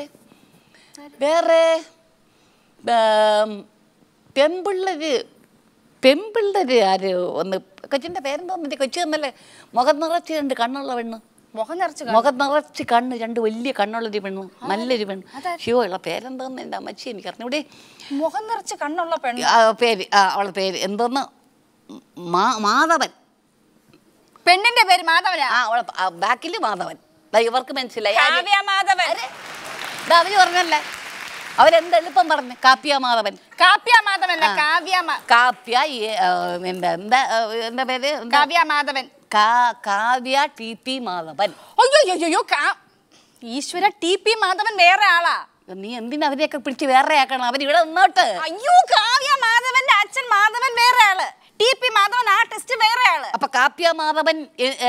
വേറെ ഏം, പെമ്പിള്ളര് പെമ്പിള്ളര് ആര് ഒന്ന് കൊച്ചിൻ്റെ പേരെന്തോ മറ്റേ കൊച്ചു തന്നല്ലേ മുഖം നിറച്ച് രണ്ട് കണ്ണുള്ള പെണ്ണ് മുഖം നിറച്ച് മുഖം നിറച്ച് കണ്ണ് രണ്ട് വലിയ കണ്ണുള്ളൊരു പെണ്ണ് നല്ലൊരു പെണ്ണ് ശിവ ഉള്ള പേരെന്തോന്ന് എൻ്റെ അമ്മച്ചി എനിക്ക് അറിഞ്ഞൂടെ മുഖം നിറച്ച് കണ്ണുള്ള പെണ്ണ് ആ, പേര് ആ അവളുടെ പേര് എന്തോന്ന് മാ- മാധവൻ പെണ്ണിന്റെ പേര് മാധവനാ ആ അവളെ ബാക്കിൽ മാധവൻ ദാ ഇവർക്ക് മനസ്സിലായി ആര്? കാവ്യ മാധവൻ ദാ അവര് പറഞ്ഞല്ലേ അവരെന്ത് എളുപ്പം പറഞ്ഞു കാപ്യ മാധവൻ കാപ്യ മാധവല്ല കാവ്യ മാ- കാപ്യ ഏ- ആ, എന്താ എന്താ ആ, എന്താ പേര് എന്താ? കാവ്യ മാധവൻ കാ- കാവ്യ ടി പി മാധവൻ അയ്യോ അയ്യോ അയ്യോ കാ- ഈശ്വര ടി പി മാധവൻ വേറെ ആളാ നീ എന്തിനാ അവരെയൊക്കെ പിടിച്ച് വേറെ ആക്കണം അവരിവിടെ നിന്നോട്ട് അയ്യോ കാവ്യ മാധവന്റെ അച്ഛൻ മാധവൻ വേറെ ആള് ടി പി മാധവൻ ആർട്ടിസ്റ്റ് വേറെ ആള് അപ്പൊ കാപ്യ മാധവൻ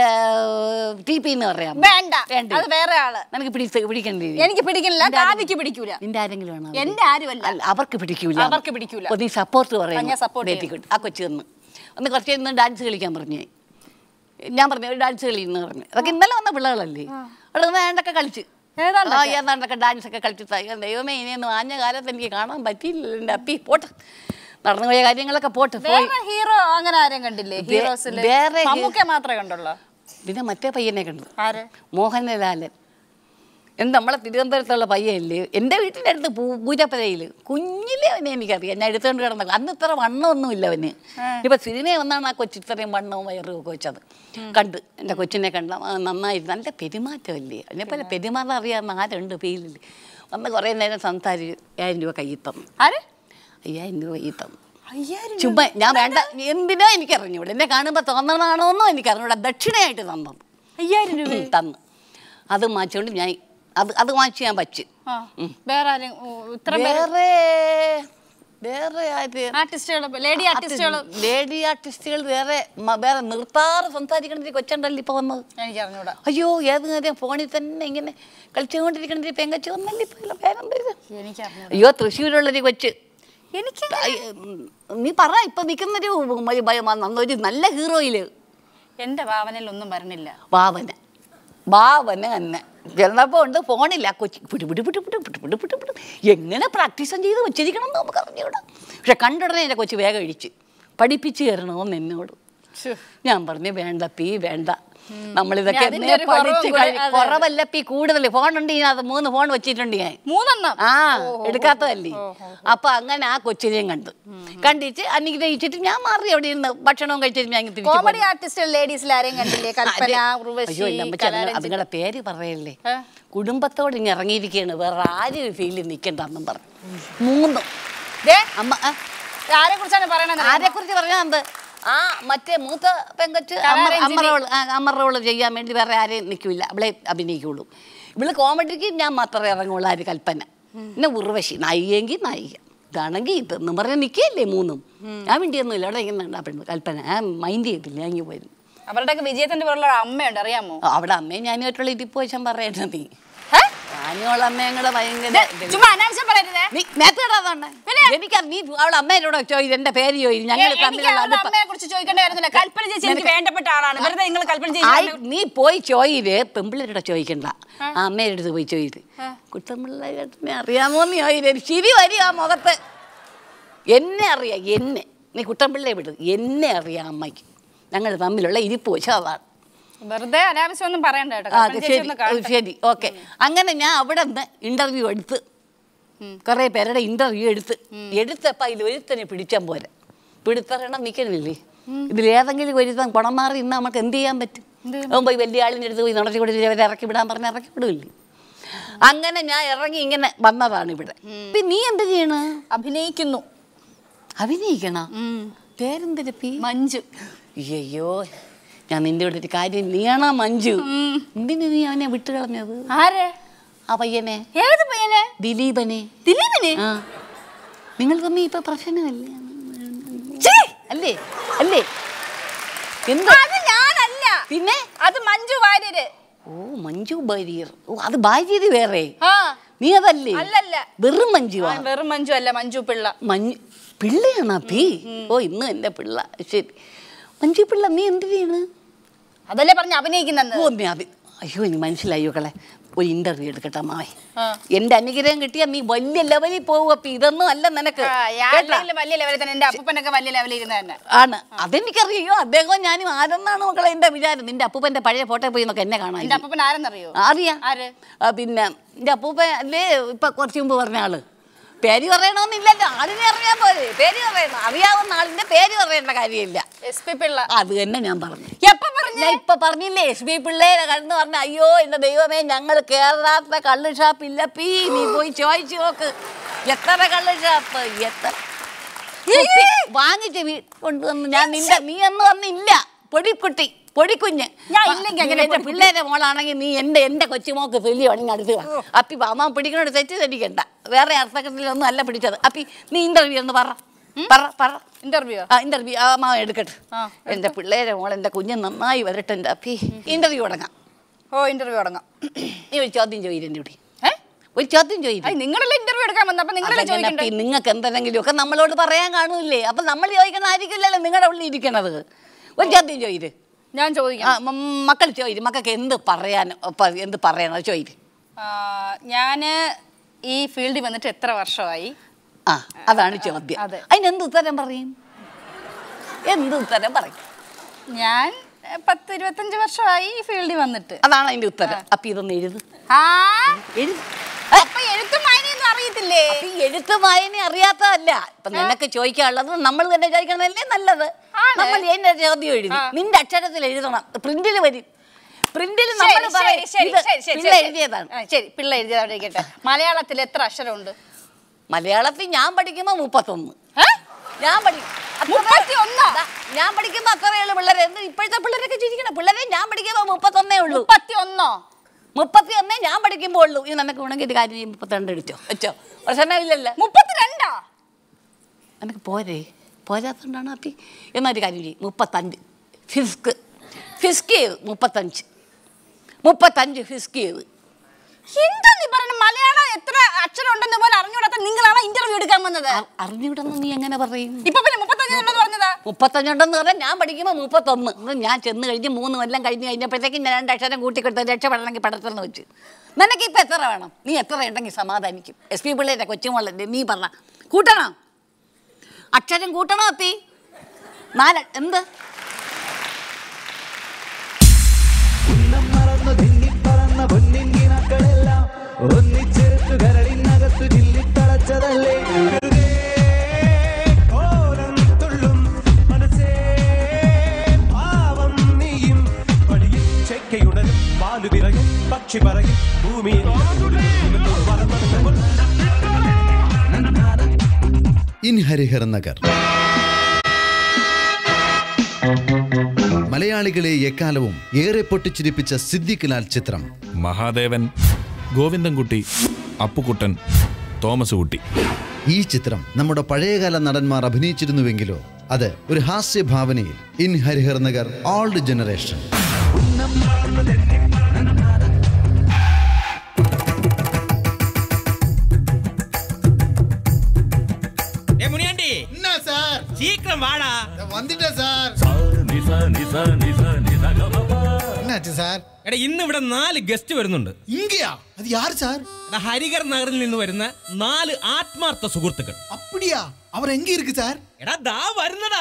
ടി പി എന്ന് പറയാം വേണ്ട വേണ്ട അത് വേറെ ആള് നിനക്ക് പിടിച്ച് പിടിക്കണ്ടേ എനിക്ക് പിടിക്കില്ല നിന്റെ ആരെങ്കിലും- കാവ്യക്ക് പിടിക്കൂല നിന്റെ ആരെങ്കിലും ആണോ അവര്? എന്റെ ആരുമല്ല അല്ല അവർക്ക് പിടിക്കൂല അവർക്ക് പിടിക്കൂല. അപ്പൊ നീ സപ്പോർട്ട് ആ, പറയാം ഞാൻ support ചെയ്യും. ഗുഡ് ആ കൊച്ചു വന്ന് ഒന്ന് കുറച്ച് നിന്ന് ഡാൻസ് കളിക്കാൻ പറഞ്ഞു ഞാൻ പറഞ്ഞു ഒരു ഡാൻസ് കളി എന്ന് പറഞ്ഞു അതൊക്കെ ഇന്നലെ വന്ന പിള്ളേകളല്ലേ അവിടെ നിന്ന് ഏണ്ടൊക്കെ കളിച്ച് ഏതാണ്ടൊക്കെ? ആ, ഏതാണ്ടൊക്കെ ഡാൻസ് ഒക്കെ കളിച്ച് ത- ദൈവമേ ഇനിയൊന്നും ആഞ്ഞ കാലത്ത് എനിക്ക് കാണാൻ പറ്റിയില്ല എൻ്റെ അപ്പി പോട്ട് നടന്നു പോയ കാര്യങ്ങളൊക്കെ പോട്ട് പോയി വേറെ ഹീറോ അങ്ങനെ ആരെയും കണ്ടില്ലേ വേ- ഹീറോസില് വേറെ ഹീ- മമ്മൂക്കെ മാത്രമേ കണ്ടുള്ളൂ പിന്നെ മറ്റേ പയ്യനെ കണ്ടു ആര് മോഹൻലാലൻ എന്ത് നമ്മളെ തിരുവനന്തപുരത്തുള്ള പയ്യല്ലേ എൻ്റെ വീട്ടിൻ്റെ അടുത്ത് പൂ പൂജപ്പരയിൽ കുഞ്ഞിലെ അവനെ എനിക്കറിയാം ഞാൻ എടുത്തുകൊണ്ട് കിടന്നത് അന്ന് ഇത്ര വണ്ണമൊന്നുമില്ല അവന് ഇപ്പം സിനിമ വന്നാണ് ആ കൊച്ചു ഇത്രയും വണ്ണവും വയറും ഒക്കെ വെച്ചത് കണ്ട് എൻ്റെ കൊച്ചിനെ കണ്ട ആ, നന്നായിരുന്നു നല്ല പെരുമാറ്റമല്ലേ അതിനെപ്പോലെ പെരുമാറാൻ അറിയാവുന്ന ആരുണ്ട് ഫീലിൽ വന്ന് കുറേ നേരം സംസാരിച്ച് അയ്യായിരം രൂപ കയ്യിൽ തന്നു ആര് അയ്യായിരം രൂപ കയ്യിൽ തന്നു അയ്യായിരം ചുമ്മാ ഞാൻ വേണ്ട എന്തിനാ എനിക്ക് അറിഞ്ഞൂടെ എന്നെ കാണുമ്പോൾ തോന്നണതാണോന്നോ എനിക്ക് അറിഞ്ഞൂടെ ദക്ഷിണയായിട്ട് തന്നത് അയ്യായിരം രൂപ തന്നു അത് മാച്ചുകൊണ്ട് ഞാൻ അത് അത് വാങ്ങിച്ച് ഞാൻ വച്ച് ആ വേറെ ആരും ഓ, ഇത്ര പേര് വേറെ വേറെ ആര് ആർട്ടിസ്റ്റുകൾ ലേഡി ആർട്ടിസ്റ്റുകൾ ലേഡി ആർട്ടിസ്റ്റുകൾ വേറെ മ- വേറെ നിർത്താറ് സംസാരിക്കണ കൊച്ചുണ്ടല്ലോ ഇപ്പൊ വന്നത് എനിക്ക് അറിഞ്ഞൂടാ അയ്യോ ഏത് നേരം ഫോണിൽ തന്നെ ഇങ്ങനെ കളിച്ചുകൊണ്ടിരിക്കണ പെങ്കച്ച് വന്നല്ലേ ഇപ്പൊ പേരെന്താ ഇത്? എനിക്ക് അറിഞ്ഞൂടാ അയ്യോ തൃശ്ശൂരുള്ളൊരു കൊച്ച് എനിക്ക് ഐ, ഉം, നീ പറ ഇപ്പൊ നിൽക്കുന്നൊരു മ- മ- മ- ഒരു നല്ല ഹീറോയില് എന്റെ ഭാവനയിൽ ഒന്നും വരണില്ല ഭാവന ഭാവന തന്നെ ചെന്നപ്പോൾ ഉണ്ട് ഫോണില്ല കൊച്ചി പിടി പിടി പിടി പിടി പിടി പിടി പിടി പിടി എങ്ങനെ പ്രാക്ടീസും ചെയ്ത് വെച്ചിരിക്കണം എന്ന് നമുക്ക് അറിഞ്ഞൂടാ പക്ഷെ കണ്ടുടനെ എൻ്റെ കൊച്ചു വേഗം അഴിച്ച് പഠിപ്പിച്ച് തരണമെന്ന് എന്നോട് ഞാൻ പറഞ്ഞു വേണ്ട പീ വേണ്ട നമ്മളിതൊക്കെ ഇനി അതിന്റെ എന്നേ ഒരു കുറവും പഠിച്ച് കൂടെ- കഴി- അതെ, അതെ. കുറവല്ല പീ കൂടുതൽ ഫോണുണ്ട് ഇതിനകത്ത് മൂന്ന് ഫോൺ വെച്ചിട്ടുണ്ട് ഞാൻ മൂന്നെണ്ണം ആ എടുക്കാത്തതല്ലേ അപ്പൊ അങ്ങനെ ആ കൊച്ചിനെയും കണ്ടു കണ്ടിട്ട് അനുഗ്രഹിച്ചിട്ട് ഞാൻ മാറി അവിടെ ഇരുന്ന് ഭക്ഷണവും കഴിച്ചിട്ട് ഞാൻ തിരിച്ചു കോമഡി ആർട്ടിസ്റ്റുകൾ ലേഡീസിൽ ആരെയും കണ്ടില്ലേ കൽപ്പന ഉർവശി അയ്യോ എൻ്റെ അമ്മച്ചി അതുങ്ങളെ- കലാരഞ്ജിത്ത്. അതുങ്ങളുടെ പേര് പറയല്ലേ ഏ? കുടുംബത്തോട് ഇങ്ങനെ ഇറങ്ങിയിരിക്കുകയാണ് വേറെ ആരും ഫീലിൽ നിൽക്കണ്ടെന്നും പറഞ്ഞു മൂന്നും ദേ, അമ്മ ആ, ആരെ കുറിച്ചാണ് പറയണത് ആരെ കുറിച്ച് പറഞ്ഞാൽ എന്ത് ആ മറ്റേ മൂത്ത പെങ്കച്ച് കലാരഞ്ജിനി. അമ്മ റോള് അമ്മ റോള് ചെയ്യാൻ വേണ്ടി വേറെ ആരെയും നിൽക്കില്ല അവളെ അഭിനയിക്കുള്ളൂ ഇവള് കോമഡിക്ക് ഞാൻ മാത്രമേ ഇറങ്ങുള്ളൂ ആര് കൽപ്പന പിന്നെ ഉർവശി നായികയെങ്കിൽ നായിക ഇതാണെങ്കിൽ ഇതെന്ന് പറഞ്ഞാൽ നിൽക്കുകയല്ലേ മൂന്നും ഞാൻ വേണ്ടിയൊന്നുമില്ല അവിടെ ഇങ്ങനെ പെണ്ണ് കൽപ്പന ഞാൻ മൈൻഡ് ചെയ്തില്ല ഞാൻ ഇങ്ങ് പോയിരുന്നു അവരുടെയൊക്കെ വിജയത്തിന്റെ പേരുള്ള ഒരു അമ്മയുണ്ട് അറിയാമോ അവിടെ അമ്മയും ഞാനുമായിട്ടുള്ള ഇരിപ്പ് വെച്ചാൽ പറയണ്ട നീ ഏ? ഞാനും അമ്മയും കൂടെ ഭയങ്കര ഇതില്. ചുമ്മാ അനാവശ്യം പറയരുതേ നീ നേരത്തെ ഇടാതാണ് എനിക്ക് നീ അവളെ അമ്മേനോട് ചോദിച്ചു എന്റെ പേര് ചോദിച്ചു ഞങ്ങൾ എനിക്ക് തമ്മിലുള്ള അവരുടെ അടുപ്പം അമ്മയെ കുറിച്ച് ചോദിക്കേണ്ട കാര്യമില്ല കൽപ്പന ചേച്ചി എനിക്ക് വേണ്ടപ്പെട്ട ആളാണ് വെറുതെ നിങ്ങൾ കൽപ്പന ആയി, ചേച്ചി നീ പോയി ചോയില് പെമ്പിള്ളേരോടെ ചോദിക്കണ്ട ആ അമ്മയുടെ അടുത്ത് പോയി ചോദിത് കുട്ടമ്പിള്ളേരെ അറിയാമോന്ന് ചോദിച്ചു ചിരി വരും ആ മുഖത്ത് എന്നെ അറിയാം എന്നെ നീ കുട്ടമ്പിള്ളയെ വിട് എന്നെ അറിയാം അമ്മയ്ക്ക് ഞങ്ങൾ തമ്മിലുള്ള ഇരിപ്പ് വെച്ചാൽ അതാണ് വെറുതെ അനാവശ്യം ഒന്നും പറയണ്ട കേട്ടോ ആ, കൽപ്പന ചേച്ചി ശരി ഒന്ന് ഓ, കാണട്ടെ. ശരി ഓക്കെ അങ്ങനെ ഞാൻ അവിടെ നിന്ന് ഇന്റർവ്യൂ എടുത്ത് കുറേ പേരുടെ ഇന്റർവ്യൂ എടുത്ത് എടുത്തപ്പോൾ അതിൽ ഒരുത്തനെ പിടിച്ചാൽ പോരാ പിടുത്തറയണം നിൽക്കണില്ലേ ഇതിലേതെങ്കിലും ഒരുത്തൻ കുണം മാറി ഇന്ന് നമുക്ക് എന്ത് ചെയ്യാൻ പറ്റും അവൻ പോയി വലിയ ആളിൻ്റെ അടുത്ത് പോയി നടത്തി കൊടുത്തിട്ട് അവരെ ഇറക്കി വിടാൻ പറഞ്ഞാൽ ഇറക്കി വിടില്ലേ അങ്ങനെ ഞാൻ ഇറങ്ങി ഇങ്ങനെ വന്നതാണ് ഇവിടെ ഇപ്പം നീ എന്ത് ചെയ്യണ അഭിനയിക്കുന്നു അഭിനയിക്കണ പേരെന്തിരപ്പി മഞ്ജു അയ്യോ ഞാൻ നിന്റെ ഇവിടെ ഒരു കാര്യം നീയാണോ മഞ്ജു എന്തിനു നീ അവനെ വിട്ടു കളഞ്ഞത് ആര് ആ പയ്യനെ ഏത് പയ്യനെ ദിലീപനെ ദിലീപിനെ ആ നിങ്ങൾ തമ്മി ഇപ്പൊ പ്രശ്നമല്ലേ അല്ലേ അല്ലേ എന്ത് അത് ഞാനല്ല പിന്നെ അത് മഞ്ജു വാര്യര് ഓ മഞ്ജു ഭാര്യർ ഓ അത് ഭാര്യര് വേറെ ആ നീ അതല്ലേ അല്ലല്ല. വെറും മഞ്ജുവാ ആ, വെറും മഞ്ജു അല്ല മഞ്ജു പിള്ള മഞ്ഞ് പിള്ളയാണാ പീ ഓ ഇന്ന് എൻ്റെ പിള്ള ശരി മഞ്ജു പിള്ള നീ എന്ത് ചെയ്യണ് അതല്ലേ പറഞ്ഞ അഭിനയിക്കുന്നെന്ന് ഓ നീ അത് അയ്യോ എനിക്ക് മനസ്സിലായോ കളെ ഒരു ഇന്റർവ്യൂ എടുക്കട്ടെ മാവേ ആ. എന്റെ അനുഗ്രഹം കിട്ടിയാൽ നീ വലിയ ലെവലിൽ പോവുക അപ്പൊ ഇതൊന്നും അല്ല നിനക്ക് ആ, കേട്ടാ? യാത്രയില് വലിയ ലെവലിൽ തന്നെ എന്റെ അപ്പൂപ്പനൊക്കെ വലിയ ലെവലിൽ ഇരുന്ന തന്നെ ആണ് അതെനിക്കറിയോ അദ്ദേഹം ഞാനും ആരെന്നാണ് മക്കളെ എന്റെ വിചാരം നിന്റെ അപ്പൂപ്പന്റെ പഴയ ഫോട്ടോ പോയി എന്നൊക്കെ എന്നെ കാണാൻ എന്റെ അപ്പൂപ്പൻ ആരെന്നറിയോ അറിയാം ആര്? ആ, പിന്നെ എന്റെ അപ്പൂപ്പ അല്ലേ ഇപ്പൊ കുറച്ച് മുമ്പ് പറഞ്ഞ ആള് പേര് പറയണമെന്നില്ലല്ലോ ആളിനെ അറിയാൻ പോലെ പേര് പറയണം അറിയാവുന്ന ആളിന്റെ പേര് പറയേണ്ട കാര്യമില്ല എസ് പി പിള്ള അത് തന്നെ ഞാൻ പറഞ്ഞു എപ്പ പറഞ്ഞു ഞാൻ ഇപ്പൊ പറഞ്ഞില്ലേ എസ് ബി പിള്ളേരെ കണ്ടെന്ന് പറഞ്ഞ അയ്യോ എന്റെ ദൈവമേ ഞങ്ങൾ കേരളത്തെ കള്ള് ഷാപ്പില്ല പീ നീ പോയി ചോദിച്ചു നോക്ക് എത്ര കള്ള് ഷാപ്പ് എത്ര കുപ്പി വാങ്ങിച്ച് വീ കൊണ്ടുവന്ന് ഞാൻ നിന്റെ നീ ഒന്നും വന്നില്ല പൊടിക്കുട്ടി പൊടിക്കുഞ്ഞ് ഞാൻ ഇല്ലെങ്കിൽ അങ്ങനെ എന്റെ പിള്ളേരെ മോളാണെങ്കിൽ നീ എന്റെ എന്റെ കൊച്ചുമോക്ക് തുല്യമാണെങ്കിൽ അടുത്ത് വാ. അപ്പി അമ്മ പിടിക്കണോട് തെറ്റിദ്ധരിക്കണ്ട വേറെ അർത്ഥത്തിലൊന്നും അല്ല പിടിച്ചത് അപ്പി നീ ഇന്റർവ്യൂ ഒന്ന് പറ പറ പറ ഇന്റർവ്യൂ ആ ഇന്റർവ്യൂ ആ അമ്മ എടുക്കട്ടെ എന്റെ പിള്ളേരെ മോൾ എന്റെ കുഞ്ഞ് നന്നായി വരട്ടെ എന്റെ അപ്പി ഇന്റർവ്യൂ തുടങ്ങാം ഓ ഇന്റർവ്യൂ തുടങ്ങാം നീ ഒരു ചോദ്യം ചോദിച്ചു ഇവിടെ ഏ? ഒരു ചോദ്യം ചോദിച്ചു അയ് നിങ്ങളല്ലേ ഇന്റർവ്യൂ എടുക്കാൻ വന്ന അപ്പൊ നിങ്ങളല്ലേ ചോദിക്കണ്ടേ നിങ്ങൾക്ക് എന്തെങ്കിലും ഒക്കെ നമ്മളോട് പറയാൻ കാണൂലേ അപ്പൊ നമ്മൾ ചോദിക്കണമായിരിക്കില്ലല്ലോ നിങ്ങളുടെ ഉള്ളിൽ ഇരിക്കണത് ഒരു ചോദ്യം ചോദിച്ചു ഞാൻ ആ ചോദിക്കാം മ- മക്കൾ ചോദിച്ചു മക്കൾക്ക് എന്ത് പറയാൻ പ- എന്ത് പറയണോ ചോദിച്ചു ആ, ഞാന് ഈ ഫീൽഡിൽ വന്നിട്ട് എത്ര വർഷമായി ആ അതാണ് ചോദ്യം അതെ. അതിന് എന്ത് ഉത്തരം പറയും എന്ത് ഉത്തരം പറയും ഞാൻ എ, പത്ത് ഇരുപത്തഞ്ച് വർഷമായി ഈ ഫീൽഡിൽ വന്നിട്ട് അതാണ് അതിന്റെ ഉത്തരം അപ്പൊ ഇതൊന്ന് എഴുത് ആ എഴുത് അപ്പൊ എഴുത്തും വായനയൊന്നും അറിയത്തില്ലേ അപ്പൊ ഈ എഴുത്ത് വായന അറിയാത്തതല്ല ഇപ്പൊ നിനക്ക് ചോദിക്കാനുള്ളത് നമ്മൾ തന്നെ ചോദിക്കണതല്ലേ നല്ലത് ആണ്. നമ്മൾ എന്നെ ചോദ്യം എഴുതി നിന്റെ അക്ഷരത്തിൽ എഴുതണം പ്രിന്റിൽ വരും പ്രിന്റിൽ ശരി, നമ്മൾ ശരി, പറയും ശരി, ഇത് ശരി, ശരി, പിള്ള ശരി. എഴുതിയതാണ് ആ, ശരി പിള്ള എഴുതിയതായിരിക്കട്ടെ മലയാളത്തിൽ എത്ര അക്ഷരമുണ്ട് മലയാളത്തിൽ ഞാൻ പഠിക്കുമ്പോ മുപ്പത്തൊന്ന് ഏ? ഞാൻ പഠിക്കും മുപ്പത്തി ഒന്നോ? ഞാൻ പഠിക്കുമ്പോ അത്രയേ ഉള്ളൂ പിള്ളേരെ എന്ത് ഇപ്പോഴത്തെ പിള്ളേരൊക്കെ ചിരിക്കണം പിള്ളേരെ ഞാൻ പഠിക്കുമ്പോ മുപ്പത്തൊന്നേ ഉള്ളൂ മുപ്പത്തി ഒന്നോ മുപ്പത്തി ഒന്നേ ഞാൻ പഠിക്കുമ്പോ ഉള്ളൂ ഇത് നിനക്ക് വേണമെങ്കിൽ ഒരു കാര്യം ചെയ്യും മുപ്പത്തിരണ്ട് എടുത്തോ വെച്ചോ പ്രശ്നമില്ലല്ലോ മുപ്പത്തിരണ്ടോ എനിക്ക് പോരെ പോരാത്തോണ്ടാണ് അപ്പി എന്നൊരു കാര്യം ചെയ്യും മുപ്പത്തഞ്ച് ഫിസ്ക് ഫിസ്ക് ചെയ്ത് മുപ്പത്തഞ്ച് മുപ്പത്തഞ്ച് ഫിസ്ക് ചെയ്ത് എന്താ നീ പറയുന്ന മലയാളം എത്ര അക്ഷരം ഉണ്ടെന്ന് പോലെ അറിഞ്ഞൂടാത്ത നിങ്ങളാണ് ഇന്റർവ്യൂ എടുക്കാൻ വന്നത് അ- അറിഞ്ഞൂടെന്ന് നീ എങ്ങനെ പറയും ഇപ്പൊ പിന്നെ മുപ്പത്തഞ്ച് ഉണ്ടെന്ന് പറഞ്ഞതാ മുപ്പത്തഞ്ചുണ്ടെന്ന് പറഞ്ഞാൽ ഞാൻ പഠിക്കുമ്പോൾ മുപ്പത്തൊന്ന് ഇത് ഞാൻ ചെന്ന് കഴിഞ്ഞ് മൂന്ന് കൊല്ലം കഴിഞ്ഞ് കഴിഞ്ഞപ്പോഴത്തേക്കും ഞാൻ രണ്ട് അക്ഷരം കൂട്ടിക്കൊടുത്ത് രക്ഷപ്പെടണമെങ്കിൽ പടത്തെന്ന് വെച്ച് നിനക്ക് ഇപ്പം എത്ര വേണം നീ എത്ര ഉണ്ടെങ്കിൽ സമാധാനിക്കും എസ് പി പിള്ളേരെ കൊച്ചുമോളല്ലേ നീ പറഞ്ഞ കൂട്ടണം അക്ഷരം കൂട്ടണം അപ്പി നാല് എന്ത് മറന്നു ധിങ്ങിപ്പറന്ന പൊന്നിൻ കിനാക്കളെല്ലാം ഒന്നിച്ചെടുത്തു കരളിനകത്തു ചില്ലിത്തളച്ചതല്ലേ വെറുതെ കോലം തുള്ളും മനസ്സേ പാവം നീയും വഴിയിൽ ചെക്കയുടനും പാലു പിറയും പക്ഷി പറയും ഭൂമിയിൽ ഇൻ ഹരിഹർ നഗർ മലയാളികളെ എക്കാലവും ഏറെ പൊട്ടിച്ചിരിപ്പിച്ച സിദ്ദിഖ് ലാൽ ചിത്രം മഹാദേവൻ ഗോവിന്ദൻകുട്ടി അപ്പുക്കുട്ടൻ തോമസ് കുട്ടി ഈ ചിത്രം നമ്മുടെ പഴയകാല നടന്മാർ അഭിനയിച്ചിരുന്നുവെങ്കിലോ അത് ഒരു ഹാസ്യഭാവനയിൽ in Harihar Nagar old generation ஏ முனியாண்டி என்ன சார் சீக்கிரம் வாடா வந்துட்டேன் சார் என்னாச்சு சார் എടാ ഇന്ന് ഇവിടെ നാല് ഗസ്റ്റ് വരുന്നുണ്ട് இங்கயா அது யாரு சார் എടാ ഹരിഹർ നഗറിൽ നിന്ന് വരുന്ന നാല് ആത്മാർത്ഥ സുഹൃത്തുക്കൾ அப்படியா அவர் எங்க இருக்கு சார் എടാ ദാ വരുന്നടാ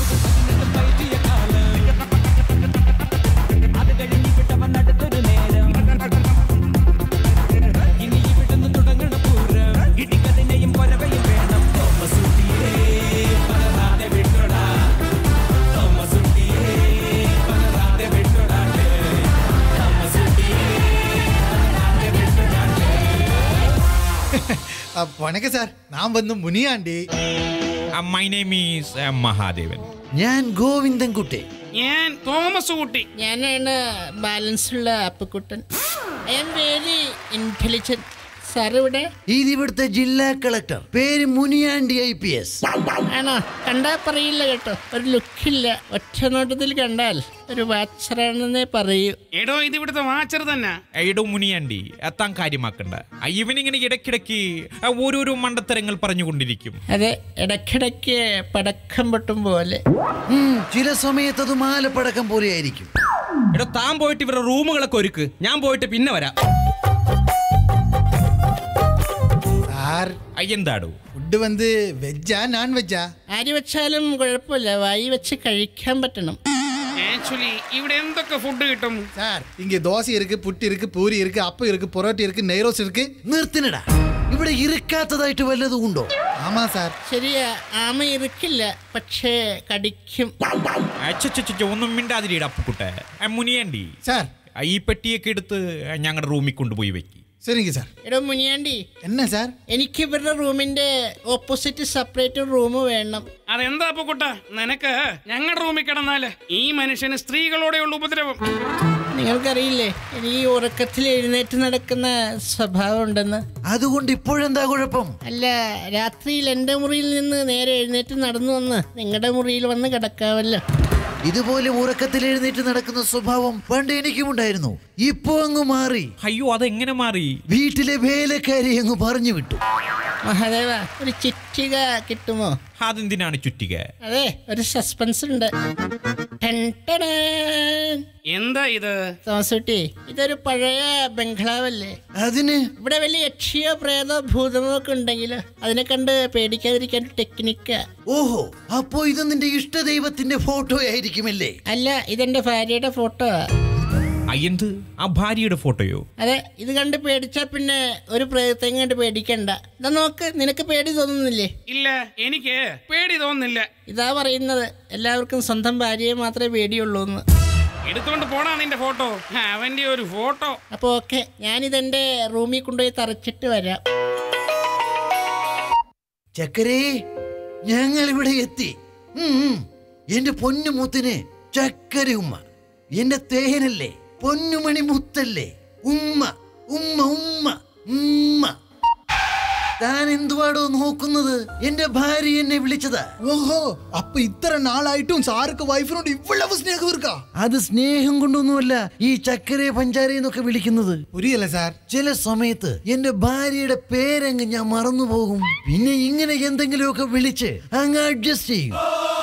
அ, வணக்கம் சார் நான் வந்து Muniyandi my name is Mahadevan ഞാൻ ഗോവിന്ദൻകുട്ടി ഞാൻ തോമസ് കുട്ടി ഞാനാണ് ബാലൻസ് ഉള്ള Appukuttan I am very intelligent sir ഇവിടെ ഇതിവിടുത്തെ ജില്ലാ കളക്ടർ പേര് മുനിയാണ്ടി ഐ പി എസ് ആണോ കണ്ടാ പറയില്ല കേട്ടോ ഒരു ലുക്കില്ല ഒറ്റ നോട്ടത്തിൽ കണ്ടാൽ ഒരു വാച്ചറാണെന്നേ പറയൂ എടോ ഇത് ഇവിടുത്തെ വാച്ചർ തന്നെ എടോ മുനിയാണ്ടി എത്താൻ കാര്യമാക്കണ്ട ആ, ഇവനിങ്ങനെ ഇടയ്ക്കിടയ്ക്ക് ആ, ഓരോരോ മണ്ടത്തരങ്ങൾ പറഞ്ഞുകൊണ്ടിരിക്കും അതെ ഇടയ്ക്കിടയ്ക്ക് പടക്കം പൊട്ടും പോലെ ചില സമയത്ത് അത് മാലപ്പടക്കം പോലെയായിരിക്കും എടോ താൻ പോയിട്ട് ഇവരുടെ റൂമുകളൊക്കെ ഒരുക്ക് ഞാൻ പോയിട്ട് പിന്നെ വരാം சார் അയ്യെന്താടോ ஃபுட்டு வந்து வெஜ்ஜா நான் வெஜ்ஜா ആര് വെച്ചാലും കുഴപ്പമില്ല വായി വെച്ച് കഴിക്കാൻ പറ്റണം ആക്ച്വലി ഇവിടെ എന്തൊക്കെ ഫുഡ് കിട്ടും சார் இங்க தோசை இருக்கு புட்டு இருக்கு பூரி இருக்கு அப்பம் இருக்கு புரோட்டி இருக்கு நெய்ரோஸ் இருக்கு നിർത്തിനടാ ഇവിടെ ഇറുക്കാത്തതായിട്ട് വല്ലതും ഉണ്ടോ ஆமா சார் ശരിയാ ആമ ഇരിക്കില്ല പക്ഷേ കടിക്കും അച്ചച്ചോ ഒന്നും മിണ്ടാതിരിയുടെ അപ്പുക്കുട്ടെ ആ, മുനിയാണ്ടി சார் ആ, ഈ പെട്ടിയൊക്കെ എടുത്ത് ഞങ്ങളുടെ റൂമിൽ കൊണ്ടുപോയി വെക്കി சரிங்க சார் എടോ മുനിയാണ്ടി என்ன சார் എനിക്ക് ഇവരുടെ റൂമിന്റെ ഓപ്പോസിറ്റ് സെപ്പറേറ്റ് റൂം വേണം അതെന്താ പൊക്കുട്ട നിനക്ക് ഞങ്ങളുടെ റൂമിൽ കിടന്നാല് ഈ മനുഷ്യന് സ്ത്രീകളോടെയുള്ള ഉപദ്രവം നിങ്ങൾക്കറിയില്ലേ എനിക്ക് ഈ ഉറക്കത്തിൽ എഴുന്നേറ്റ് നടക്കുന്ന സ്വഭാവം ഉണ്ടെന്ന് അതുകൊണ്ട് ഇപ്പോഴെന്താ കുഴപ്പം അല്ല രാത്രിയിൽ എൻ്റെ മുറിയിൽ നിന്ന് നേരെ എഴുന്നേറ്റ് നടന്നു വന്ന് നിങ്ങളുടെ മുറിയിൽ വന്ന് കിടക്കാമല്ലോ ഇതുപോലെ ഉറക്കത്തിൽ എഴുന്നേറ്റ് നടക്കുന്ന സ്വഭാവം പണ്ട് എനിക്കും ഉണ്ടായിരുന്നു ഇപ്പൊ അങ്ങ് മാറി അയ്യോ അതെങ്ങനെ മാറി വീട്ടിലെ വേലക്കാരി അങ്ങ് പറഞ്ഞു വിട്ടു മഹാദേവ ഒരു ചിറ്റിക കിട്ടുമോ അതെന്തിനാണ് ചുറ്റിക അതെ ഒരു സസ്പെൻസ് ഉണ്ട് ടൻ ടടൻ. എന്താ ഇത് തോമസുട്ടി ഇതൊരു പഴയ ബംഗ്ലാവല്ലേ അതിന് ഇവിടെ വലിയ യക്ഷിയോ പ്രേതോ ഭൂതമോ ഒക്കെ ഉണ്ടെങ്കിൽ അതിനെ കണ്ട് പേടിക്കാതിരിക്കാൻ ടെക്നിക്കാ ഓഹോ അപ്പോ ഇത് നിന്റെ ഇഷ്ടദൈവത്തിന്റെ ഫോട്ടോ ആയിരിക്കുമല്ലേ അല്ല ഇതെന്റെ ഭാര്യയുടെ ഫോട്ടോ അയ്യന്ത് ആ ഭാര്യയുടെ ഫോട്ടോയോ അതെ ഇത് കണ്ട് പേടിച്ചാ പിന്നെ ഒരു പ്രേതത്തെയും കണ്ട് പേടിക്കണ്ട ഇതാ നോക്ക് നിനക്ക് പേടി തോന്നുന്നില്ലേ ഇല്ല എനിക്ക് പേടി തോന്നുന്നില്ല ഇതാ പറയുന്നത് എല്ലാവർക്കും സ്വന്തം ഭാര്യയെ മാത്രമേ പേടിയുള്ളൂ എന്ന് എടുത്തോണ്ട് പോടാ നിന്റെ ഫോട്ടോ അവന്റെ ഒരു ഫോട്ടോ അപ്പോൾ ഓക്കെ ഞാനിതെന്റെ റൂമിൽ കൊണ്ടുപോയി തറച്ചിട്ട് വരാം ചക്കരേ ഞങ്ങൾ ഇവിടെ എത്തി ഉം, ഉം. എന്റെ പൊന്നുമുത്തിന് ചക്കര ഉമ്മ എന്റെ തേനല്ലേ പൊന്നുമണി മുത്തല്ലേ ഉമ്മ ഉമ്മ ഉമ്മ ഉമ്മ താൻ എന്തുവാടോ നോക്കുന്നത് എന്റെ ഭാര്യ എന്നെ വിളിച്ചതാ ஓஹோ அப்ப இத்தனை நாளாயிட்டும் சாருக்கு வைஃபினோட இவ்வளவு ஸ்நேகம் இருக்கா അത് സ്നേഹം കൊണ്ടൊന്നുമല്ല ഈ ചക്കരെ പഞ്ചാര എന്നൊക്കെ വിളിക്കുന്നത് புரியல சார் ചില സമയത്ത് എന്റെ ഭാര്യയുടെ പേരങ്ങ് ഞാൻ മറന്നുപോകും പിന്നെ ഇങ്ങനെ എന്തെങ്കിലുമൊക്കെ വിളിച്ച് അങ്ങ് അഡ്ജസ്റ്റ് ചെയ്യും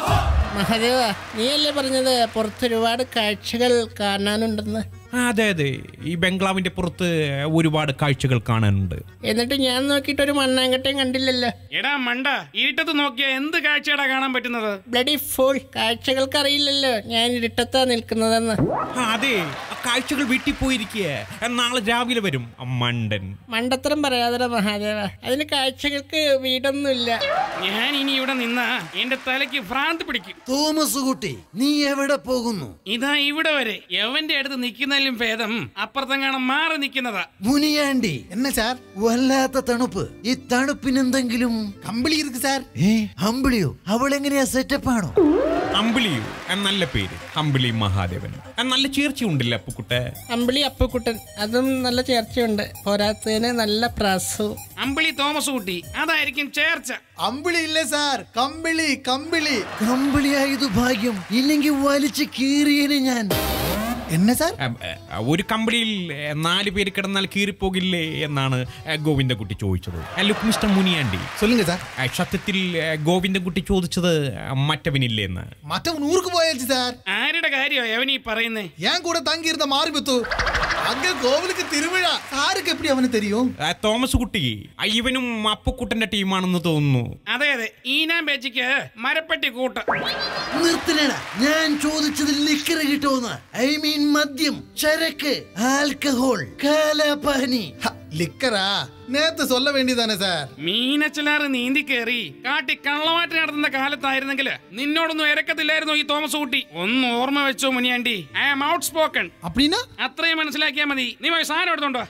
മഹാദേവ നീയല്ലേ പറഞ്ഞത് പുറത്ത് ഒരുപാട് കാഴ്ചകൾ കാണാനുണ്ടെന്ന് അതെ അതെ ഈ ബംഗ്ലാവിന്റെ പുറത്ത് ഒരുപാട് കാഴ്ചകൾ കാണാനുണ്ട് എന്നിട്ട് ഞാൻ നോക്കിയിട്ട് ഒരു മണ്ണാങ്കട്ടയും കണ്ടില്ലല്ലോ എടാ മണ്ട ഇരുട്ടത്ത് നോക്കിയാ എന്ത് കാഴ്ചയാടാ കാണാൻ പറ്റുന്നത് ബ്ലഡി ഫുൾ കാഴ്ചകൾക്ക് അറിയില്ലല്ലോ ഞാൻ ഇരുട്ടത്താ നിൽക്കുന്നതെന്ന് ആ, അതെ ആ കാഴ്ചകൾ വീട്ടിൽ പോയിരിക്കുക നാളെ രാവിലെ വരും ആ മണ്ടൻ മണ്ടത്തരം പറയാതെ മഹാദേവ അതിന് കാഴ്ചകൾക്ക് വീടൊന്നുമില്ല ഞാൻ ഇനി ഇവിടെ നിന്നാ എന്റെ തലയ്ക്ക് ഭ്രാന്ത് പിടിക്കും തോമസ് കുട്ടി നീ എവിടെ പോകുന്നു ഇതാ ഇവിടെ വരെ എവന്റെ അടുത്ത് നിൽക്കുന്നതിലും ഭേദം അപ്പുറത്തെങ്ങാണം മാറി നിൽക്കുന്നതാ മുനിയാണ്ടി என்ன சார் വല്ലാത്ത തണുപ്പ് ഈ തണുപ്പിനെന്തെങ്കിലും கம்பளி இருக்கு சார் ഏ അമ്പിളിയോ അവൾ എങ്ങനെയാ സെറ്റപ്പ് ആണോ അമ്പിളിയോ ആ, നല്ല പേര് അമ്പിളി മഹാദേവൻ ആ, നല്ല ചേർച്ചയുണ്ടല്ലേ അപ്പുക്കുട്ടെ അമ്പിളി അപ്പുക്കുട്ടൻ അതും നല്ല ചേർച്ചയുണ്ട് പോരാത്തതിന് നല്ല പ്രാസവും അമ്പിളി തോമസ് കുട്ടി അതായിരിക്കും ചേർച്ച அம்பிளி இல்ல சார் கம்பிளி கம்பிளி കമ്പിളിയായത് ഭാഗ്യം ഇല്ലെങ്കിൽ വലിച്ചു കീറിയനെ ഞാൻ என்ன சார் ആ, ആ, ഒരു കമ്പിളിയിൽ ആ, നാല് പേര് കിടന്നാൽ കീറിപ്പോകില്ലേ എന്നാണ് ആ, ഗോവിന്ദൻകുട്ടി ചോദിച്ചത് ആ, ലുക്ക് മിസ്റ്റർ മുനിയാണ്ടി சொல்லுங்க சார் ആ, സത്യത്തിൽ ആ, ഗോവിന്ദൻകുട്ടി ചോദിച്ചത് ആ, മറ്റവനില്ലേ എന്ന് மற்றவன் ஊருக்கு போயாச்சு சார் ആരുടെ കാര്യോ എവനീ പറയുന്നേ என் கூட தங்கி இருந்த மாரிமுத்து அங்க கோவிலுக்கு திருவிழா சாருக்கு எப்படி அவனு தெரியும் ആ, തോമസ് കുട്ടി ആ, ഇവനും അപ്പുക്കുട്ടന്റെ ടീമാണെന്ന് തോന്നുന്നു അതെ അതെ ഈനാം പേച്ചിക്ക് മരപ്പെട്ടി കൂട്ട നിർത്തലടാ ഞാൻ ചോദിച്ചത് ലിക്കർ കിട്ടുമെന്ന് ഐ മീൻ മദ്യം ചരക്ക് ആൽക്കഹോൾ കാലാപാനി ஹ, லிக்கரா நேத்து சொல்ல வேண்டியதானே சார் മീനച്ചലാറ് നീന്തി കയറി കാട്ടി കള്ളമാറ്റ് നടത്തുന്ന കാലത്തായിരുന്നെങ്കിൽ നിന്നോടൊന്നും ഇരക്കത്തില്ലായിരുന്നു ഈ തോമസ് കുട്ടി ഒന്ന് ഓർമ്മ വെച്ചോ Muniyandi I am outspoken அப்படின்னா അത്രയും മനസ്സിലാക്കിയാ മതി നീ പോയി സാധനം എടുത്തോണ്ടോ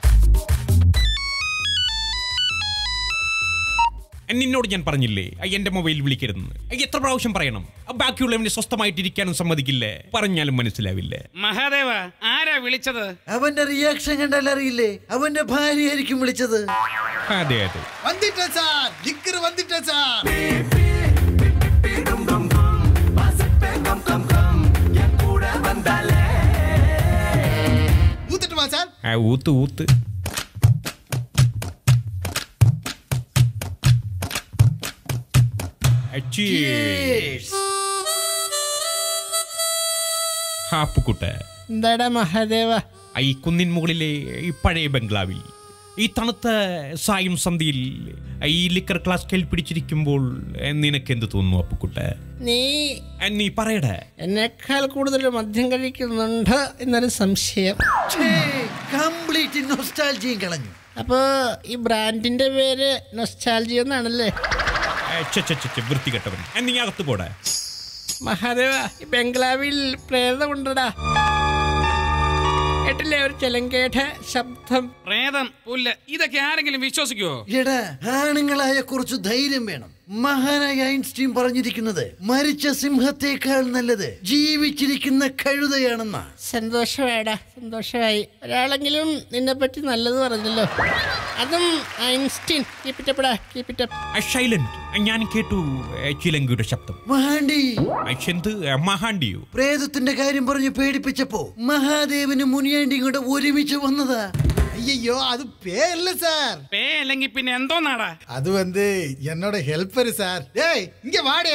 നിന്നോട് ഞാൻ പറഞ്ഞില്ലേ ആ, എന്റെ മൊബൈൽ വിളിക്കരുതെന്ന് ആ, എത്ര പ്രാവശ്യം പറയണം ആ, ബാക്കിയുള്ളവന് സ്വസ്ഥമായിട്ടിരിക്കാനും സമ്മതിക്കില്ലേ പറഞ്ഞാലും മനസ്സിലാവില്ലേ മഹാദേവ ആരാ വിളിച്ചത് അവന്റെ റിയാക്ഷൻ കണ്ടാൽ അറിയില്ലേ അവന്റെ ഭാര്യയായിരിക്കും വിളിച്ചത് അതെ അതെ வந்துட்டேன் சார் லிக்கர் வந்துட்டேன் சார் ஊத்துட்டுமா சார் ആ, ഊത്ത് ഊത്ത് ആ, cheers. ഹാപ്പുക്കുട്ടെ എന്താടാ മഹാദേവ ആ, ഈ കുന്നിൻ മുകളിലെ ഈ പഴയ ബംഗ്ലാവിൽ ഈ തണുത്ത സായം സന്ധിയിൽ ആ, ഈ ലിക്കർ ക്ലാസ് കേൾപ്പിടിച്ചിരിക്കുമ്പോൾ നിനക്ക് എന്ത് തോന്നുന്നു അപ്പുക്കുട്ടെ നീ ആ, നീ പറയടേ എന്നെക്കാൾ കൂടുതൽ മദ്യം കഴിക്കുന്നുണ്ട് എന്നൊരു സംശയം കംപ്ലീറ്റ് നൊസ്റ്റാൾജിയും കളഞ്ഞു അപ്പോ ഈ ബ്രാൻഡിന്റെ പേര് നൊസ്റ്റാൾജി എന്നാണല്ലേ ആ, ഛെ, ഛെ, ഛെ, ഛെ, വൃത്തികെട്ടവൻ ആ, നീ അകത്ത് പോടെ മഹാദേവ ഈ ബംഗ്ലാവിൽ പ്രേതമുണ്ടടാ കേട്ടില്ലേ ഒരു ചെലങ്കയുടെ ശബ്ദം പ്രേതം പുല്ല് ഇതൊക്കെ ആരെങ്കിലും വിശ്വസിക്കുവോ എടാ ആണുങ്ങളായ കുറച്ച് ധൈര്യം വേണം മഹാനായ ഐൻസ്റ്റീൻ പറഞ്ഞിരിക്കുന്നത് മരിച്ച സിംഹത്തേക്കാൾ നല്ലത് ജീവിച്ചിരിക്കുന്ന കഴുതയാണെന്നാ സന്തോഷമായടാ സന്തോഷമായി ഒരാളെങ്കിലും നിന്നെ പറ്റി നല്ലത് പറഞ്ഞല്ലോ അതും ഐൻസ്റ്റീൻ കീപ്പിറ്റപ്പടാ കീപ്പിറ്റപ്പ് സൈലന്റ് ഞാൻ കേട്ടു ഏ, ചിലങ്കയുടെ ശബ്ദം മഹാണ്ടി എന്ത് മഹാണ്ടിയോ പ്രേതത്തിന്റെ കാര്യം പറഞ്ഞ് പേടിപ്പിച്ചപ്പോ മഹാദേവനും മുനിയാണ്ടിയും കൂടെ ഒരുമിച്ച് വന്നതാ ஐயோ அது பேர்ல சார் പേ അല്ലെങ്കിൽ പിന്നെ എന്തോ നാടാ அது வந்து என்னோட ஹெல்ப்பர் சார் டேய் இங்க வாடே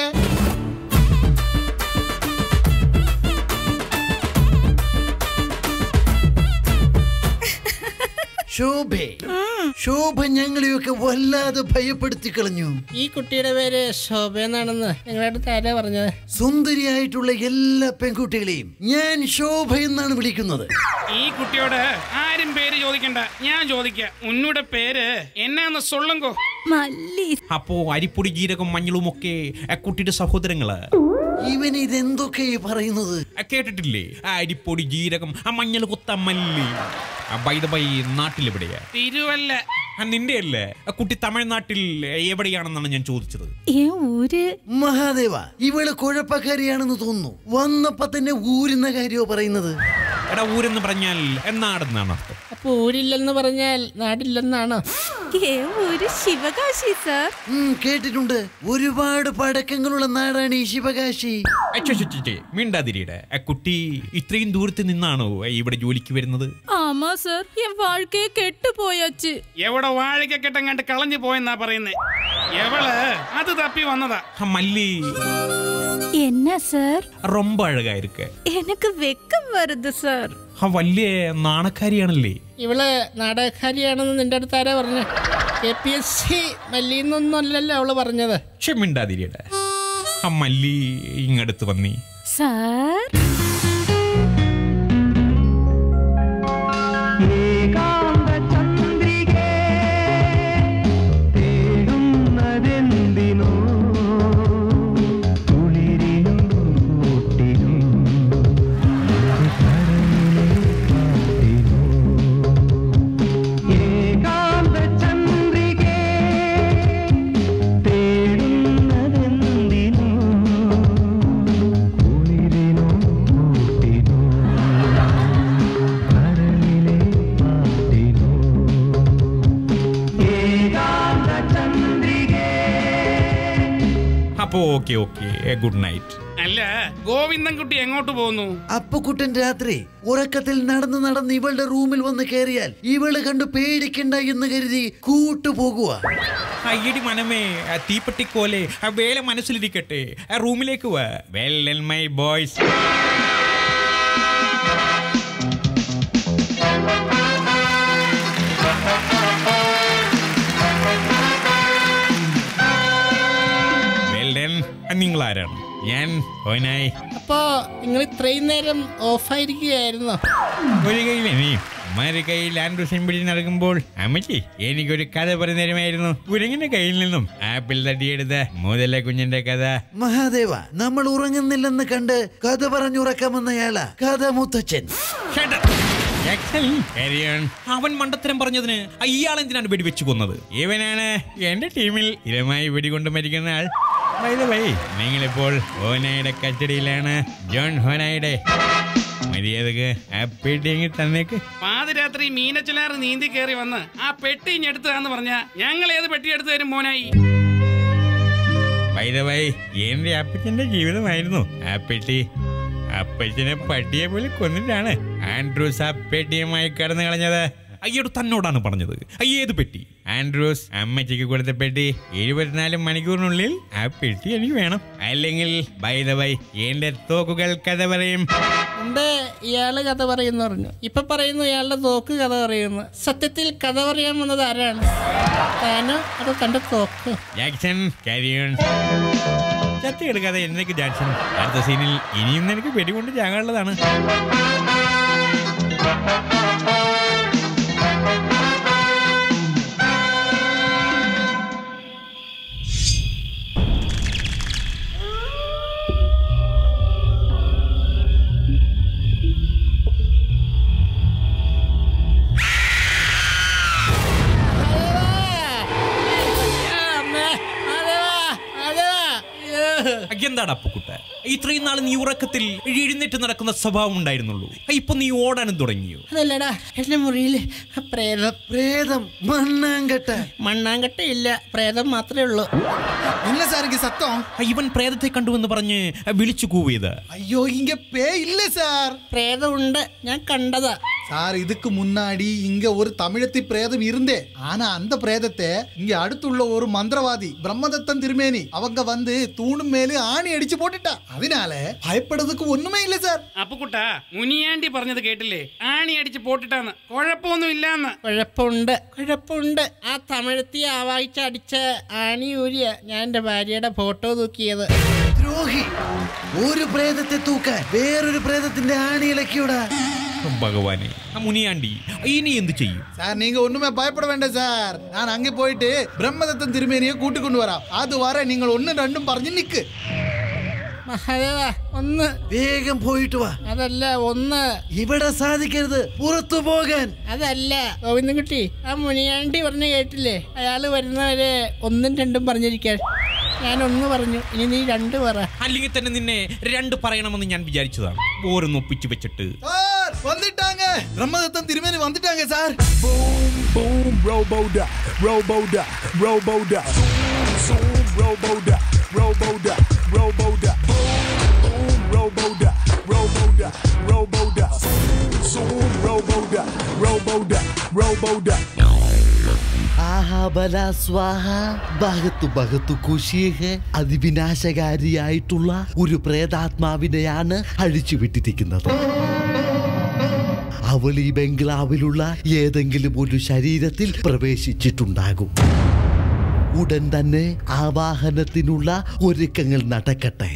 ശോഭേ ശോഭ ഞങ്ങളെയൊക്കെ വല്ലാതെ ഭയപ്പെടുത്തി കളഞ്ഞു ഈ കുട്ടിയുടെ പേര് ശോഭ എന്നാണെന്ന് നിങ്ങളുടെ അടുത്ത് ആരാ പറഞ്ഞത് സുന്ദരിയായിട്ടുള്ള എല്ലാ പെൺകുട്ടികളെയും ഞാൻ ശോഭ എന്നാണ് വിളിക്കുന്നത് ഈ കുട്ടിയോട് ആരും പേര് ചോദിക്കണ്ട ഞാൻ ചോദിക്കാം ഉന്നൂടെ പേര് എന്നാന്ന് സൊള്ളുങ്കോ മല്ലി അപ്പോ അരിപ്പൊടി ജീരകം മഞ്ഞളും ഒക്കെ ആ കുട്ടിയുടെ സഹോദരങ്ങള് ഇവൻ ഇതെന്തൊക്കെയാ പറയുന്നത് ആ, കേട്ടിട്ടില്ലേ ആ അരിപ്പൊടി ജീരകം ആ മഞ്ഞൾ കൊത്ത മല്ലി ബൈ ബൈ നാട്ടിലെവിടെയാ തിരുവല്ല ആ, നിന്റെ അല്ലേ ആ കുട്ടി തമിഴ്നാട്ടിൽ എവിടെയാണെന്നാണ് ഞാൻ ചോദിച്ചത് ഏ ഊര് മഹാദേവ ഇവള് കുഴപ്പക്കാരിയാണെന്ന് തോന്നുന്നു വന്നപ്പോ തന്നെ ഊരുന്ന കാര്യമോ പറയുന്നത് എടാ ഊരെന്ന് പറഞ്ഞാൽ നാടെന്നാണ് അർത്ഥം അപ്പൊ ഊരില്ലെന്ന് പറഞ്ഞാൽ നാടില്ലെന്നാണോ ഏ ഊര് ശിവകാശി സാർ ഉം, കേട്ടിട്ടുണ്ട് ഒരുപാട് പടക്കങ്ങളുള്ള നാടാണ് ഈ ശിവകാശി അച്ഛേ മിണ്ടാതിരിയുടെ ആ കുട്ടി ഇത്രയും ദൂരത്ത് നിന്നാണോ ഇവിടെ ജോലിക്ക് വരുന്നത് ആമാ സാർ എൻ വാഴ്ക്കയെ കെട്ടുപോയച്ച് എവിടെ വാഴക്കെട്ടം കണ്ട് കളഞ്ഞു പോയെന്നാ പറയുന്നേ എവള് അത് തപ്പി വന്നതാ ആ മല്ലി என்ன சார் ரொம்ப അഴകാ ഇരിക്കെ எனக்கு வெக்கம் வருது சார் ആ വലിയ നാണക്കാരിയാണല്ലേ ഇവള് നാടകക്കാരിയാണെന്ന് നിന്റെ അടുത്ത് ആരാ പറഞ്ഞ കെ പി എസ് സി മല്ലിന്നൊന്നും അല്ലല്ലോ അവള് പറഞ്ഞത് ക്ഷമിണ്ടാതിരിയുടെ ആ മല്ലി ഇങ്ങടുത്ത് വന്നി சார் തേടുന്നതെന്തിനോ കുളിരിനും കൂട്ടിനും കടലിലെ കാറ്റിനോ ഏകാന്ത ചന്ദ്രികേ തേടുന്നതെന്തിനോ കുളിരിനോ കൂട്ടിനോ കടലിലെ കാറ്റിനോ ഏകാന്ത ചന്ദ്രികേ അപ്പോ ഓക്കെ ഓക്കെ ഗുഡ് നൈറ്റ് അല്ല ഗോവിന്ദൻകുട്ടി എങ്ങോട്ട് പോകുന്നു അപ്പുക്കുട്ടൻ രാത്രി ഉറക്കത്തിൽ നടന്ന് നടന്ന് ഇവളുടെ റൂമിൽ വന്ന് കയറിയാൽ ഇവള് കണ്ടു പേടിക്കണ്ട എന്ന് കരുതി കൂട്ടുപോകുക അയ്യടി മനമേ ആ തീപ്പെട്ടിക്കോലെ ആ വേല മനസ്സിലിരിക്കട്ടെ ആ റൂമിലേക്ക് വാ വെൽ മൈ ബോയ്സ് വെൽ നിങ്ങൾ ആരാണ് ഞാൻ ഓനായി അപ്പോ നിങ്ങൾ ഇത്രയും നേരം ഓഫായിരിക്കുകയായിരുന്നോ ഒരു കയ്യിൽ ഇനിയും മറു കയ്യിൽ ആൻഡ്രൂസൻ പിടിച്ച് നടക്കുമ്പോൾ അമ്മച്ചി എനിക്കൊരു കഥ പറഞ്ഞു തരുമായിരുന്നു കുരങ്ങിന്റെ കയ്യിൽ നിന്നും ആപ്പിൾ തട്ടിയെടുത്ത മുതല കുഞ്ഞിന്റെ കഥ മഹാദേവ നമ്മൾ ഉറങ്ങുന്നില്ലെന്ന് കണ്ട് കഥ പറഞ്ഞുറക്കാമെന്നയാളാ കഥ മുത്തച്ഛൻ Shut up. Jackson, carry on. അവൻ മണ്ടത്തരം പറഞ്ഞതിന് അയാൾ എന്തിനാണ് വെടിവെച്ച് കൊന്നത് ഇവനാണ് എന്റെ ടീമിൽ സ്ഥിരമായി വെടികൊണ്ട് മരിക്കുന്ന ആൾ By the way, നിങ്ങളിപ്പോൾ ഹോനയുടെ കസ്റ്റഡിയിലാണ് ജോൺ ഹോനയുടെ മര്യാദക്ക് ആ പെട്ടിയെങ്കിൽ തന്നേക്ക് പാതിരാത്രി മീനച്ചിലാറ് നീന്തി കയറി വന്ന് ആ പെട്ടി ഇഞ്ഞെടുത്തതാന്ന് പറഞ്ഞ ഞങ്ങൾ ഏത് പെട്ടി എടുത്തു തരും മോനായി By the way, എന്റെ അപ്പച്ചന്റെ ജീവിതമായിരുന്നു ആ പെട്ടി അപ്പച്ചനെ പട്ടിയെ പോലെ കൊന്നിട്ടാണ് ആൻഡ്രൂസ് ആ പെട്ടിയുമായി കടന്നു കളഞ്ഞത് അയ്യോട് തന്നോടാണ് പറഞ്ഞത് അയ്യേത് പെട്ടി ആൻഡ്രൂസ് അമ്മച്ചിക്ക് കൊടുത്ത പെട്ടി എഴുപത്തിനാല് മണിക്കൂറിനുള്ളിൽ ആ പെട്ടി എനിക്ക് വേണം അല്ലെങ്കിൽ ബൈ ദ ബൈ എന്റെ തോക്കുകൾ കഥ പറയും മുമ്പേ ഇയാള് കഥ പറയുന്നു പറഞ്ഞു ഇപ്പൊ പറയുന്നു ഇയാളുടെ തോക്ക് കഥ പറയുന്നു സത്യത്തിൽ കഥ പറയാൻ വന്നത് ആരാണ് താനോ അതോ തന്റെ തോക്ക് ജാക്സൺ കാരിയോൺ ചത്തി എടുക്കാതെ എന്നേക്ക് ജാക്സൺ അടുത്ത സീനിൽ ഇനിയും നിനക്ക് വെടികൊണ്ട് ചാകാനുള്ളതാണ് എന്താടാ അപ്പുക്കുട്ട ഇത്രയും നാൾ നീ ഉറക്കത്തിൽ എഴുന്നേറ്റ് നടക്കുന്ന സ്വഭാവം ഉണ്ടായിരുന്നുള്ളൂ ഇപ്പൊ നീ ഓടാനും തുടങ്ങിയോ അതല്ലടാ എന്റെ മുറിയിൽ പ്രേതം പ്രേതം മണ്ണാങ്കട്ട മണ്ണാങ്കട്ട ഇല്ല പ്രേതം മാത്രമേ ഉള്ളൂ இல்ல சார் இங்க சத்தம் ഇവൻ പ്രേതത്തെ കണ്ടുവെന്ന് പറഞ്ഞ് വിളിച്ചു കൂവിയത് ஐயோ இங்க பேய் இல்ல சார் പ്രേതമുണ്ട് ഞാൻ കണ്ടതാ சார் இதுக்கு முன்னாடி இங்க ஒரு தமிழத்தி பிரேதம் இருந்தே ஆனா அந்த பிரேதத்தை இங்க அடுத்துள்ள ஒரு மந்திரவாதி பிரம்மதத்தன் திருமேனி அவங்க வந்து தூணும் மேலே ஆணி அடிச்சு போட்டுட்டா அதனால பயப்படுறதுக்கு ஒண்ணுமே இல்ல சார் അപ്പുക്കുട്ട മുനിയാണ്ടി പറഞ്ഞത് കേട്ടില്ലേ ആണി അടിച്ച് പോട്ടിട്ടാന്ന് കുഴപ്പമൊന്നും ഇല്ലാന്ന് കുഴപ്പമുണ്ട് കുഴപ്പമുണ്ട് ആ തമിഴത്തി ആവായിച്ച് അടിച്ച ആണി ഊരിയ ഞാൻ എൻ്റെ ഭാര്യയുടെ ഫോട്ടോ തൂക്കിയത് ദ്രോഹി ഒരു പ്രേതത്തെ തൂക്കാൻ വേറൊരു പ്രേതത്തിന്റെ ആണിയിലക്കിയോടാ ഭഗവാനെ ആ മുനിയാണ്ടി ഇനി എന്ത് ചെയ്യും சார் நீங்க ஒண்ணுமே பயப்பட வேண்டாம் சார் நான் அங்கே போயிட்டு பிரம்மதத்தன் திருமேனியை கூட்டி கொண்டு வராம் அது வர நீங்கள் ஒன்னு ரெண்டும் പറഞ്ഞു നിക്ക് മഹാദേവ ഒന്ന് വേഗം പോയിട്ട് വാ അതല്ല ഒന്ന് ഇവിടെ സാധിക്കരുത് പുറത്തു പോകാൻ അതല്ല ഗോവിന്ദൻകുട്ടി ആ മുനിയാണ്ടി പറഞ്ഞു കേട്ടില്ലേ അയാള് വരുന്നവരെ ഒന്നും രണ്ടും പറഞ്ഞിരിക്കാൻ ഞാൻ ഒന്ന് പറഞ്ഞു ഇനി നീ രണ്ട് പറ അല്ലെങ്കിൽ തന്നെ നിന്നെ രണ്ട് പറയണമെന്ന് ഞാൻ വിചാരിച്ചതാണ് ഓരോന്ന് ഒപ്പിച്ചു വെച്ചിട്ട് சார் வந்துட்டாங்க பிரம்மதத்தன் திருமேனி வந்துட்டாங்க sir Boom, Robo-Duck, Robo-Duck, Robo-Duck. Zoom, Robo-Duck, Robo-Duck, Robo-Duck. Boom, Robo-Duck, Robo-Duck, Robo-Duck. Zoom, Robo-Duck, Robo-Duck, Robo-Duck. ആഹാബല സ്വാഹ ഭാഗത്തു ഭാഗത്തു കുശിയഹ് അതിവിനാശകാരിയായിട്ടുള്ള ഒരു പ്രേതാത്മാവിനെയാണ് അഴിച്ചുവിട്ടിരിക്കുന്നത് അവൾ ഈ ബംഗ്ലാവിലുള്ള ഏതെങ്കിലും ഒരു ശരീരത്തിൽ പ്രവേശിച്ചിട്ടുണ്ടാകും ഉടൻ തന്നെ ആവാഹനത്തിനുള്ള ഒരുക്കങ്ങൾ നടക്കട്ടെ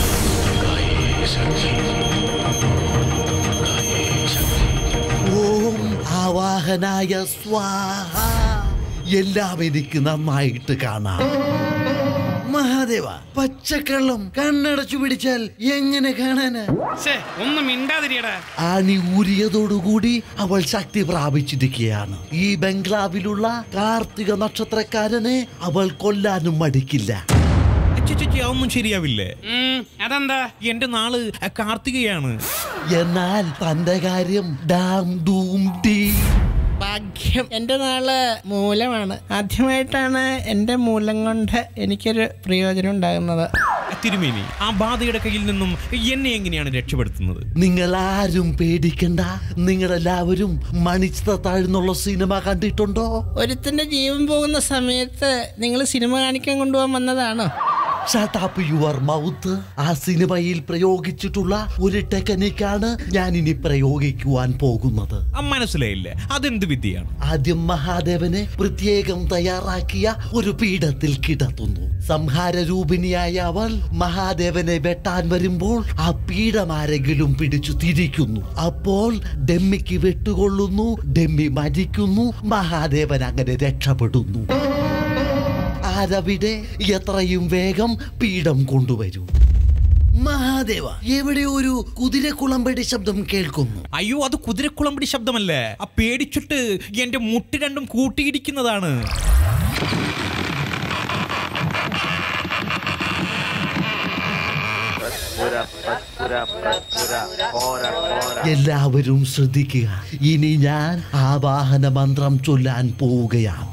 ഓം ആവാഹനായ സ്വാഹ എല്ലാം എനിക്ക് നന്നായിട്ട് കാണാം മഹാദേവ പച്ചക്കള്ളം കണ്ണടച്ചു പിടിച്ചാൽ എങ്ങനെ കാണാന് ഛേ ഒന്ന് മിണ്ടാതിരിയടാ ആണി ഊരിയതോടുകൂടി അവൾ ശക്തി പ്രാപിച്ചിരിക്കുകയാണ് ഈ ബംഗ്ലാവിലുള്ള കാർത്തിക നക്ഷത്രക്കാരനെ അവൾ കൊല്ലാനും മടിക്കില്ല ചേച്ചി അതൊന്നും ശരിയാവില്ലേ ഉം, അതെന്താ എന്റെ നാള് കാർത്തികയാണ് എന്നാൽ തന്റെ കാര്യം ഡാം ഡൂം ഡീ ഭാഗ്യം എൻ്റെ നാള് മൂലമാണ് ആദ്യമായിട്ടാണ് എൻ്റെ മൂലം കൊണ്ട് എനിക്കൊരു പ്രയോജനം ഉണ്ടാകുന്നത് തിരുമേനി ആ ബാധയുടെ കയ്യിൽ നിന്നും എന്നെ എങ്ങനെയാണ് രക്ഷപ്പെടുത്തുന്നത് നിങ്ങൾ ആരും പേടിക്കണ്ട നിങ്ങളെല്ലാവരും മണിച്ചിത താഴ്ന്നുള്ള സിനിമ കണ്ടിട്ടുണ്ടോ ഒരുത്തൻ്റെ ജീവൻ പോകുന്ന സമയത്ത് നിങ്ങൾ സിനിമ കാണിക്കാൻ കൊണ്ടുപോകാൻ വന്നതാണോ ഷട്ടാപ്പ് യുവർ മൗത്ത് ആ സിനിമയിൽ പ്രയോഗിച്ചിട്ടുള്ള ഒരു ടെക്നിക്കാണ് ഞാൻ ഇനി പ്രയോഗിക്കുവാൻ പോകുന്നത് ആ മനസ്സിലായില്ലേ അതെന്ത് വിദ്യയാണ് ആദ്യം മഹാദേവനെ പ്രത്യേകം തയ്യാറാക്കിയ ഒരു പീഠത്തിൽ കിടത്തുന്നു സംഹാര രൂപിണിയായ അവൾ മഹാദേവനെ വെട്ടാൻ വരുമ്പോൾ ആ പീഠം ആരെങ്കിലും പിടിച്ചു തിരിക്കുന്നു അപ്പോൾ ഡെമ്മിക്ക് വെട്ടുകൊള്ളുന്നു ഡെമ്മി മരിക്കുന്നു മഹാദേവൻ അങ്ങനെ രക്ഷപ്പെടുന്നു ആരവിടെ എത്രയും വേഗം പീഠം കൊണ്ടുവരൂ മഹാദേവ എവിടെ ഒരു കുതിരക്കുളമ്പടി ശബ്ദം കേൾക്കുന്നു അയ്യോ അത് കുതിരക്കുളമ്പടി ശബ്ദമല്ലേ ആ പേടിച്ചിട്ട് എന്റെ മുട്ട് രണ്ടും കൂട്ടിയിടിക്കുന്നതാണ് എല്ലാവരും ശ്രദ്ധിക്കുക ഇനി ഞാൻ ആവാഹന മന്ത്രം ചൊല്ലാൻ പോവുകയാണ്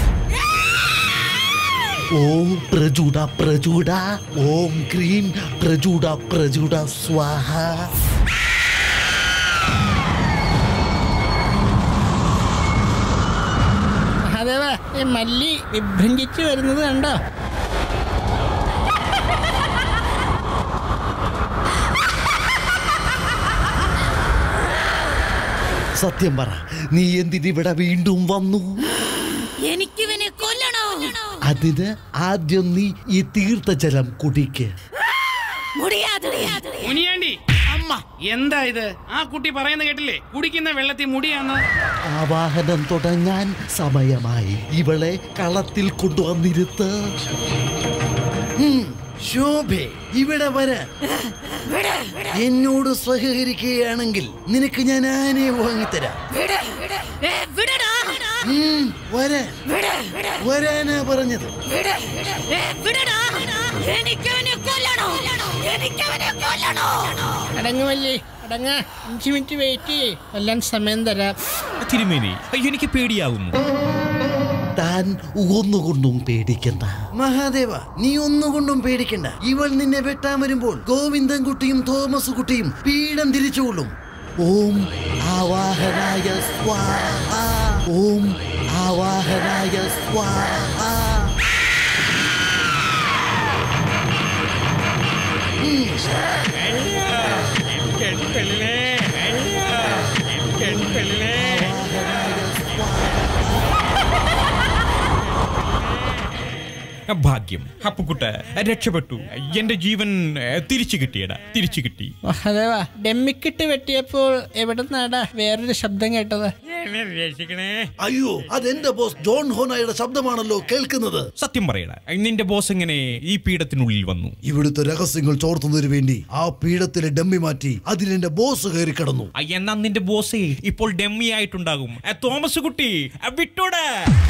ഓം പ്രചുട പ്രചുട ഓം ക്രീം പ്രചുട പ്രചുട സ്വാഹ മഹാദേവ ഈ മല്ലി വിഭ്രഞ്ചിച്ച് വരുന്നത് കണ്ടോ സത്യം പറ നീ എന്തിനിവിടെ വീണ്ടും വന്നു എനിക്കിവനെ കൊല്ലണോ അതിന് ആദ്യം നീ ഈ തീർത്ഥജലം കുടിക്ക് മുടിയാതെ മുനിയാണ്ടി അമ്മ എന്താ ഇത് ആ കുട്ടി പറയുന്ന കേട്ടില്ലേ കുടിക്കുന്ന വെള്ളത്തിൽ മുടിയാന്ന് ആവാഹനം തുടങ്ങാൻ സമയമായി ഇവളെ കളത്തിൽ കൊണ്ടുവന്നിരുത്ത് ഉം, ശോഭെ ഇവിടെ വരാൻ എന്നോട് സഹകരിക്കുകയാണെങ്കിൽ നിനക്ക് ഞാൻ ആനയെ വാങ്ങിത്തരാം ഉം, വരാൻ വരാനാ പറഞ്ഞത് എനിക്കവനെ കൊല്ലണോ എനിക്കവനെ കൊല്ലണോ അടങ്ങുമല്ലേ അടങ്ങ അഞ്ച് മിനിറ്റ് വെയിറ്റ് ചെയ്യേ എല്ലാം സമയം തരാം തിരുമേനി അയ്യോ എനിക്ക് പേടിയാകുന്നു താൻ ഒന്നുകൊണ്ടും പേടിക്കണ്ട മഹാദേവ നീ ഒന്നുകൊണ്ടും പേടിക്കണ്ട ഇവൾ നിന്നെ വെട്ടാൻ വരുമ്പോൾ ഗോവിന്ദൻകുട്ടിയും തോമസ് കുട്ടിയും പീഠം തിരിച്ചുകൊള്ളും ഓം ആവാഹനായ സ്വാഹ ഓം ആവാഹനായ സ്വാഹ ഭാഗ്യം അപ്പുക്കുട്ട രക്ഷപ്പെട്ടു എന്റെ ജീവൻ ഏ, തിരിച്ചു കിട്ടിയടാ തിരിച്ചു കിട്ടി മഹാദേവ ഡെമ്മിക്കിട്ട് വെട്ടിയപ്പോൾ എവിടെ നിന്നാടാ വേറൊരു ശബ്ദം കേട്ടത് എന്നെ രക്ഷിക്കണേ അയ്യോ അതെന്റെ ബോസ് ജോൺ ഹോനായുടെ ശബ്ദമാണല്ലോ കേൾക്കുന്നത് സത്യം പറയടാ നിന്റെ ബോസ് എങ്ങനെ ഈ പീഠത്തിനുള്ളിൽ വന്നു ഇവിടുത്തെ രഹസ്യങ്ങൾ ചോർത്തുന്നതിന് വേണ്ടി ആ പീഠത്തിലെ ഡമ്മി മാറ്റി അതിലെന്റെ ബോസ് കയറി കിടന്നു ആ, എന്നാ നിന്റെ ബോസ് ഇപ്പോൾ ഡെമ്മി ആയിട്ടുണ്ടാകും ഏ, തോമസ് കുട്ടി ഏ, വിട്ടോടാ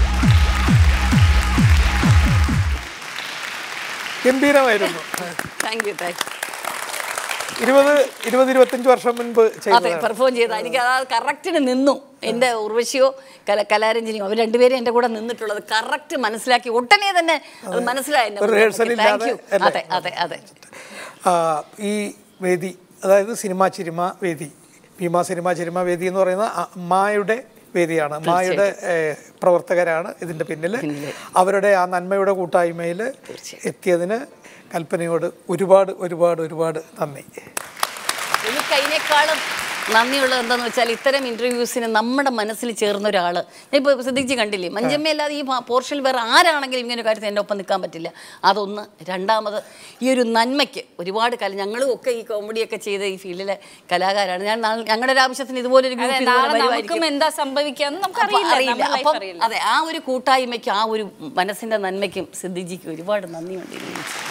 ഗംഭീരമായിരുന്നു താങ്ക് യു താങ്ക് ഇരുപത് ഇരുപത് ഇരുപത്തഞ്ച് വർഷം മുൻപ് അതെ ചെയ്തതാണ് പെർഫോം ചെയ്ത എനിക്ക് അത് കറക്റ്റിന് നിന്നു എൻ്റെ ഉർവശിയോ കല കലാരഞ്ജനിയോ അവർ രണ്ടുപേരും എൻ്റെ കൂടെ നിന്നിട്ടുള്ളത് കറക്റ്റ് മനസ്സിലാക്കി ഒട്ടനെ തന്നെ അത് മനസ്സിലായി എൻ്റെ ഒരു rehearsal മുഖത്ത്. Thank ഇല്ലാതെ you. അല്ലേ? അതെ അതെ അതെ ആ, ഈ വേദി അതായത് സിനിമ ചിരിമ വേദി ഭീമ സിനിമ ചിരിമ വേദി എന്ന് പറയുന്ന ആ മായുടെ വേദിയാണ് മായുടെ ഏഹ്, പ്രവർത്തകരാണ് ഇതിൻ്റെ പിന്നിൽ അവരുടെ ആ നന്മയുടെ കൂട്ടായ്മയിൽ എത്തിയതിന് കൽപ്പനയോട് ഒരുപാട് ഒരുപാട് ഒരുപാട് നന്ദി എനിക്ക് അതിനേക്കാളും നന്ദിയുള്ളത് എന്താന്ന് വെച്ചാൽ ഇത്തരം ഇന്റർവ്യൂസിന് നമ്മുടെ മനസ്സിൽ ചേർന്ന ഒരാൾ ഞാൻ ഇപ്പോൾ ശ്രദ്ധിച്ച് കണ്ടില്ലേ മഞ്ചമ്മ അല്ലാതെ ഈ പോർഷനിൽ വേറെ ആരാണെങ്കിലും ഇങ്ങനെ ഒരു കാര്യത്തിൽ എൻ്റെ ഒപ്പം നിൽക്കാൻ പറ്റില്ല അതൊന്ന് രണ്ടാമത് ഈ ഒരു നന്മയ്ക്ക് ഒരുപാട് കല ഞങ്ങളും ഒക്കെ ഈ കോമഡിയൊക്കെ ചെയ്ത ഈ ഫീൽഡിലെ കലാകാരാണ് ഞാൻ നാളെ- ഞങ്ങളുടെ ഒരു ആവശ്യത്തിന് ഇതുപോലെ ഒരു അതെ, ഗ്രൂപ്പ് നാളെ ഇതുപോലെ നമുക്കും വരുമായിരിക്കും. എന്താ സംഭവിക്കാന്ന് നമുക്ക് അപ്പൊ അറിയില്ല അറിയില്ല നമ്മുടെ life അപ്പം അറിയില്ല അതെ ആ ഒരു കൂട്ടായ്മയ്ക്കും ആ ഒരു മനസ്സിന്റെ നന്മയ്ക്കും സിദ്ദിജിക്ക് ഒരുപാട് നന്ദിയുണ്ട് ഇതിന്.